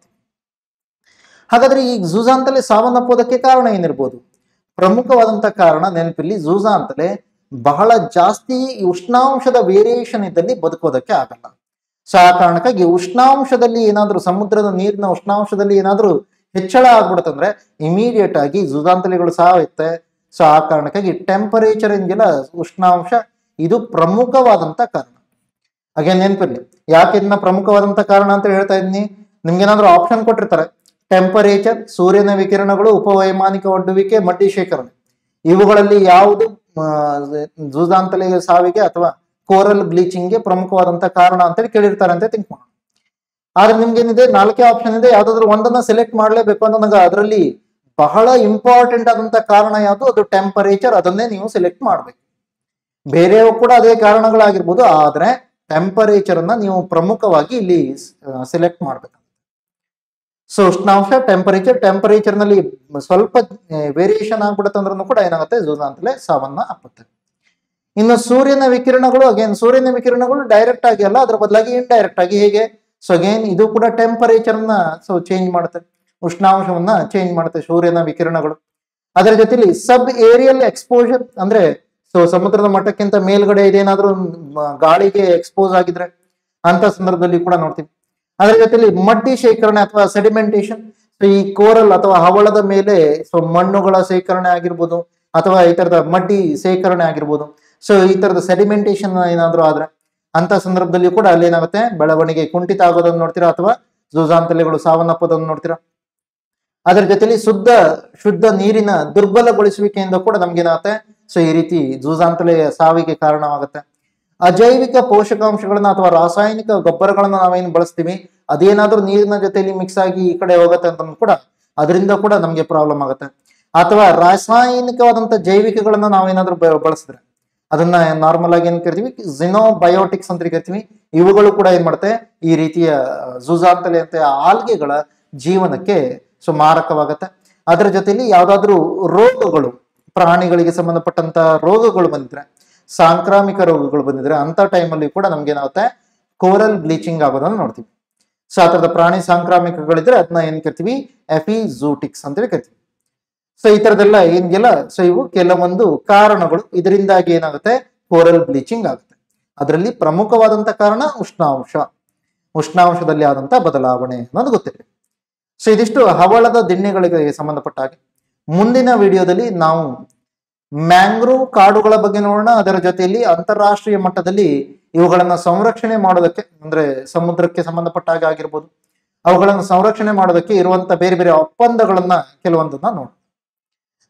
ಹಾಗಾದ್ರೆ ಈ ಜೂಜಾಂತಲೇ ಸಾವನ್ನಪ್ಪೋದಕ್ಕೆ ಕಾರಣ ಏನಿರ್ಬೋದು ಪ್ರಮುಖವಾದಂತ ಕಾರಣ ನೆನಪಿಲ್ಲಿ ಜೂಜಾಂತಲೇ ಬಹಳ ಜಾಸ್ತಿ ಉಷ್ಣಾಂಶದ ವೇರಿಯೇಷನ್ ಇದ್ದಲ್ಲಿ ಬದುಕೋದಕ್ಕೆ ಆಗಲ್ಲ ಸೊ ಆ ಕಾರಣಕ್ಕಾಗಿ ಉಷ್ಣಾಂಶದಲ್ಲಿ ಏನಾದ್ರೂ ಸಮುದ್ರದ ನೀರಿನ ಉಷ್ಣಾಂಶದಲ್ಲಿ ಏನಾದ್ರೂ ಹೆಚ್ಚಳ ಆಗ್ಬಿಡುತ್ತಂದ್ರೆ ಇಮಿಡಿಯೇಟ್ ಆಗಿ ಜುಜಾಂತಲಿಗಳು ಸಾಯುತ್ತೆ ಸೊ ಆ ಕಾರಣಕ್ಕಾಗಿ ಟೆಂಪರೇಚರ್ ಏನಿಲ್ಲ ಉಷ್ಣಾಂಶ ಇದು ಪ್ರಮುಖವಾದಂತ ಕಾರಣ ಹಾಗೆ ನೆನಪಿರ್ಲಿ ಯಾಕೆ ಇದನ್ನ ಪ್ರಮುಖವಾದಂತ ಕಾರಣ ಅಂತ ಹೇಳ್ತಾ ಇದ್ದೀನಿ ನಿಮ್ಗೇನಾದ್ರೂ ಆಪ್ಷನ್ ಕೊಟ್ಟಿರ್ತಾರೆ ಟೆಂಪರೇಚರ್ ಸೂರ್ಯನ ವಿಕಿರಣಗಳು ಉಪವೈಮಾನಿಕ ಒಡ್ಡುವಿಕೆ ಮಡ್ಡಿ ಶೇಖರಣೆ ಇವುಗಳಲ್ಲಿ ಯಾವುದು ಜೂಜಾಂತಲಿಗೆ ಸಾವಿಗೆ ಅಥವಾ ಕೋರಲ್ ಬ್ಲೀಚಿಂಗ್ಗೆ ಪ್ರಮುಖವಾದಂತ ಕಾರಣ ಅಂತೇಳಿ ಕೇಳಿರ್ತಾರೆ ಅಂತ ಥಿಂಕ್ ಮಾಡೋಣ ಆದ್ರೆ ನಿಮ್ಗೇನಿದೆ ನಾಲ್ಕೇ ಆಪ್ಷನ್ ಇದೆ ಯಾವ್ದಾದ್ರು ಒಂದನ್ನ ಸೆಲೆಕ್ಟ್ ಮಾಡ್ಲೇಬೇಕು ಅನ್ನೋದಾಗ ಅದರಲ್ಲಿ ಬಹಳ ಇಂಪಾರ್ಟೆಂಟ್ ಆದಂತ ಕಾರಣ ಯಾವುದು ಅದು ಟೆಂಪರೇಚರ್ ಅದನ್ನೇ ನೀವು ಸೆಲೆಕ್ಟ್ ಮಾಡ್ಬೇಕು ಬೇರೆಯವು ಕೂಡ ಅದೇ ಕಾರಣಗಳಾಗಿರ್ಬೋದು ಆದ್ರೆ ಟೆಂಪರೇಚರ್ ಅನ್ನ ನೀವು ಪ್ರಮುಖವಾಗಿ ಇಲ್ಲಿ ಸೆಲೆಕ್ಟ್ ಮಾಡ್ಬೇಕು ಸೊ ಉಷ್ಣಾಂಶ ಟೆಂಪರೇಚರ್ ಟೆಂಪರೇಚರ್ ನಲ್ಲಿ ಸ್ವಲ್ಪ ವೇರಿಯೇಷನ್ ಆಗ್ಬಿಡುತ್ತೆ ಅಂದ್ರೂ ಕೂಡ ಏನಾಗುತ್ತೆ ಜೂಜಾಂತಲೇ ಸಾವನ್ನ ಅಪ್ಪುತ್ತೆ ಇನ್ನು ಸೂರ್ಯನ ವಿಕಿರಣಗಳು ಅಗೇನ್ ಸೂರ್ಯನ ವಿಕಿರಣಗಳು ಡೈರೆಕ್ಟ್ ಆಗಿ ಅಲ್ಲ ಅದ್ರ ಬದಲಾಗಿ ಇಂಡೈರೆಕ್ಟ್ ಆಗಿ ಹೇಗೆ ಸೊ ಅಗೇನ್ ಇದು ಕೂಡ ಟೆಂಪರೇಚರ್ ನ ಸೊ ಚೇಂಜ್ ಮಾಡುತ್ತೆ ಉಷ್ಣಾಂಶವನ್ನ ಚೇಂಜ್ ಮಾಡುತ್ತೆ ಸೂರ್ಯನ ವಿಕಿರಣಗಳು ಅದರ ಜೊತೆಲಿ ಸಬ್ ಏರಿಯಲ್ ಎಕ್ಸ್ಪೋಜರ್ ಅಂದ್ರೆ ಸೊ ಸಮುದ್ರದ ಮಟ್ಟಕ್ಕಿಂತ ಮೇಲ್ಗಡೆ ಇದೇನಾದ್ರೂ ಮ- ಗಾಳಿಗೆ ಎಕ್ಸ್ಪೋಸ್ ಆಗಿದ್ರೆ ಅಂತ ಸಂದರ್ಭದಲ್ಲಿ ಕೂಡ ನೋಡ್ತೀವಿ ಅದರ ಜೊತೆಲಿ ಮಡ್ಡಿ ಶೇಖರಣೆ ಅಥವಾ ಸೆಡಿಮೆಂಟೇಶನ್ ಈ ಕೋರಲ್ ಅಥವಾ ಹವಳದ ಮೇಲೆ ಸೊ ಮಣ್ಣುಗಳ ಸೇಕರಣೆ ಆಗಿರ್ಬೋದು ಅಥವಾ ಈ ತರದ ಮಡ್ಡಿ ಸೇಕರಣೆ ಆಗಿರ್ಬೋದು ಸೊ ಈ ತರದ ಸೆಡಿಮೆಂಟೇಶನ್ ಏನಾದ್ರೂ ಆದ್ರೆ ಅಂತ ಸಂದರ್ಭದಲ್ಲಿ ಕೂಡ ಅಲ್ಲಿ ಏನಾಗುತ್ತೆ ಬೆಳವಣಿಗೆ ಕುಂಠಿತ ಆಗೋದನ್ನ ನೋಡ್ತೀರಾ ಅಥವಾ ಜೂಜಾಂತಲೆಗಳು ಸಾವನ್ನಪ್ಪೋದನ್ನು ನೋಡ್ತೀರಾ ಅದರ ಜೊತೆಲಿ ಶುದ್ಧ ಶುದ್ಧ ನೀರಿನ ದುರ್ಬಲಗೊಳಿಸುವಿಕೆಯಿಂದ ಕೂಡ ನಮ್ಗೇನಾಗುತ್ತೆ ಸೊ ಈ ರೀತಿ ಜೂಜಾಂತಲೆಯ ಸಾವಿಗೆ ಕಾರಣವಾಗುತ್ತೆ ಅಜೈವಿಕ ಪೋಷಕಾಂಶಗಳನ್ನ ಅಥವಾ ರಾಸಾಯನಿಕ ಗೊಬ್ಬರಗಳನ್ನ ನಾವೇನು ಬಳಸ್ತೀವಿ ಅದೇನಾದ್ರೂ ನೀರಿನ ಜೊತೆಲಿ ಮಿಕ್ಸ್ ಆಗಿ ಈ ಕಡೆ ಹೋಗುತ್ತೆ ಅಂತ ಕೂಡ ಅದರಿಂದ ಕೂಡ ನಮ್ಗೆ ಪ್ರಾಬ್ಲಮ್ ಆಗುತ್ತೆ ಅಥವಾ ರಾಸಾಯನಿಕವಾದಂತ ಜೈವಿಕಗಳನ್ನ ನಾವೇನಾದ್ರೂ ಬ- ಬಳಸಿದ್ರೆ ಅದನ್ನ ನಾರ್ಮಲ್ ಆಗಿ ಏನ್ ಕರಿತೀವಿ ಜಿನೋಬಯೋಟಿಕ್ಸ್ ಅಂತ ಕರಿತೀವಿ ಇವುಗಳು ಕೂಡ ಏನ್ ಮಾಡುತ್ತೆ ಈ ರೀತಿಯ ಜೂಜಾಂತಲೆ ಅಂತ ಆಲ್ಗೆಗಳ ಜೀವನಕ್ಕೆ ಸೊ ಮಾರಕವಾಗತ್ತೆ ಅದರ ಜೊತೆಲಿ ಯಾವ್ದಾದ್ರು ರೋಗಗಳು ಪ್ರಾಣಿಗಳಿಗೆ ಸಂಬಂಧಪಟ್ಟಂತ ರೋಗಗಳು ಬಂದಿದ್ರೆ ಸಾಂಕ್ರಾಮಿಕ ರೋಗಗಳು ಬಂದಿದ್ರೆ ಅಂತ ಟೈಮಲ್ಲಿ ಕೂಡ ನಮ್ಗೆ ಏನಾಗುತ್ತೆ ಕೋರಲ್ ಬ್ಲೀಚಿಂಗ್ ಆಗೋದನ್ನ ನೋಡ್ತೀವಿ ಸೊ ಆ ಥರದ ಪ್ರಾಣಿ ಸಾಂಕ್ರಾಮಿಕಗಳಿದ್ರೆ ಅದನ್ನ ಏನ್ ಕರಿತೀವಿ ಎಫಿಝೂಟಿಕ್ಸ್ ಅಂತೇಳಿ ಕರಿತೀವಿ ಸೊ ಈ ತರದೆಲ್ಲ ಏನ್ಗೆಲ್ಲ ಸೊ ಇವು ಕೆಲವೊಂದು ಕಾರಣಗಳು ಇದರಿಂದಾಗಿ ಏನಾಗುತ್ತೆ ಕೋರಲ್ ಬ್ಲೀಚಿಂಗ್ ಆಗುತ್ತೆ ಅದರಲ್ಲಿ ಪ್ರಮುಖವಾದಂತ ಕಾರಣ ಉಷ್ಣಾಂಶ ಉಷ್ಣಾಂಶದಲ್ಲಿ ಆದಂತ ಬದಲಾವಣೆ ಅನ್ನೋದು ಗೊತ್ತಿದೆ ಸೊ ಇದಿಷ್ಟು ಹವಳದ ದಿಣ್ಣೆಗಳಿಗೆ ಸಂಬಂಧಪಟ್ಟ ಹಾಗೆ ಮುಂದಿನ ವಿಡಿಯೋದಲ್ಲಿ ನಾವು ಮ್ಯಾಂಗ್ರೋವ್ ಕಾಡುಗಳ ಬಗ್ಗೆ ನೋಡೋಣ ಅದರ ಜೊತೆಯಲ್ಲಿ ಅಂತಾರಾಷ್ಟ್ರೀಯ ಮಟ್ಟದಲ್ಲಿ ಇವುಗಳನ್ನ ಸಂರಕ್ಷಣೆ ಮಾಡೋದಕ್ಕೆ ಅಂದ್ರೆ ಸಮುದ್ರಕ್ಕೆ ಸಂಬಂಧಪಟ್ಟ ಹಾಗೆ ಆಗಿರ್ಬೋದು ಅವುಗಳನ್ನು ಸಂರಕ್ಷಣೆ ಮಾಡೋದಕ್ಕೆ ಇರುವಂತ ಬೇರೆ ಬೇರೆ ಒಪ್ಪಂದಗಳನ್ನ ಕೆಲವೊಂದನ್ನ ನೋಡೋಣ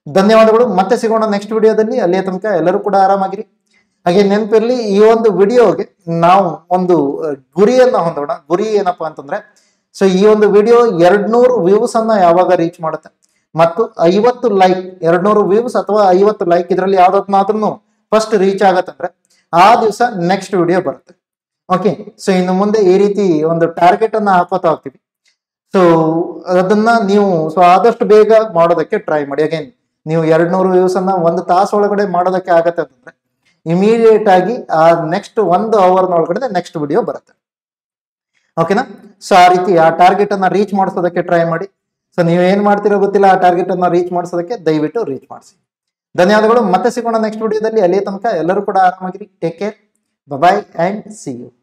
ಧನ್ಯವಾದಗಳು ಮತ್ತೆ ಸಿಗೋಣ ನೆಕ್ಸ್ಟ್ ವಿಡಿಯೋದಲ್ಲಿ ಅಲ್ಲಿಯ ತನಕ ಎಲ್ಲರೂ ಕೂಡ ಆರಾಮಾಗಿರಿ ಹಾಗೆ ನೆನಪಿರಲಿ ಈ ಒಂದು ವಿಡಿಯೋಗೆ ನಾವು ಒಂದು ಅಹ್, ಗುರಿಯನ್ನ ಹೊಂದೋಣ ಗುರಿ ಏನಪ್ಪಾ ಅಂತಂದ್ರೆ ಸೊ ಈ ಒಂದು ವಿಡಿಯೋ ಎರಡ್ನೂರು ವ್ಯೂಸ್ ಅನ್ನ ಯಾವಾಗ ರೀಚ್ ಮಾಡುತ್ತೆ ಮತ್ತು ಐವತ್ತು ಲೈಕ್ ಎರಡ್ನೂರು ವ್ಯೂಸ್ ಅಥವಾ ಐವತ್ತು ಲೈಕ್ ಇದರಲ್ಲಿ ಯಾವ್ದನ್ನಾದ್ರೂ ಫಸ್ಟ್ ರೀಚ್ ಆಗತ್ತಂದ್ರೆ ಆ ದಿವಸ ನೆಕ್ಸ್ಟ್ ವಿಡಿಯೋ ಬರುತ್ತೆ ಓಕೆ ಸೊ ಇನ್ನು ಮುಂದೆ ಈ ರೀತಿ ಒಂದು ಟಾರ್ಗೆಟ್ ಅನ್ನ ಹಾಕೋತಾ ಹೋಗ್ತೀವಿ ಸೊ ಅದನ್ನ ನೀವು ಸೊ ಆದಷ್ಟು ಬೇಗ ಮಾಡೋದಕ್ಕೆ ಟ್ರೈ ಮಾಡಿ ಅಗೇನ್ ನೀವು ಎರಡ್ ನೂರು ವ್ಯೂಸ್ ಅನ್ನ ಒಂದು ತಾಸು ಒಳಗಡೆ ಮಾಡೋದಕ್ಕೆ ಆಗತ್ತೆ ಅಂತಂದ್ರೆ ಇಮಿಡಿಯೇಟ್ ಆಗಿ ಆ ನೆಕ್ಸ್ಟ್ ಒಂದು ಅವರ್ನ ಒಳಗಡೆ ನೆಕ್ಸ್ಟ್ ವಿಡಿಯೋ ಬರುತ್ತೆ ಓಕೆನಾ ಸೊ ಆ ರೀತಿ ಆ ಟಾರ್ಗೆಟ್ ಅನ್ನ ರೀಚ್ ಮಾಡಿಸೋದಕ್ಕೆ ಟ್ರೈ ಮಾಡಿ ಸೊ ನೀವು ಏನ್ ಮಾಡ್ತಿರೋ ಗೊತ್ತಿಲ್ಲ ಆ ಟಾರ್ಗೆಟ್ ಅನ್ನ ರೀಚ್ ಮಾಡಿಸೋದಕ್ಕೆ ದಯವಿಟ್ಟು ರೀಚ್ ಮಾಡಿಸಿ ಧನ್ಯವಾದಗಳು ಮತ್ತೆ ಸಿಗೋಣ ನೆಕ್ಸ್ಟ್ ವಿಡಿಯೋದಲ್ಲಿ ಅಲ್ಲಿಯ ತನಕ ಎಲ್ಲರೂ ಕೂಡ ಆರಾಮಾಗಿರಿ take care bye and see you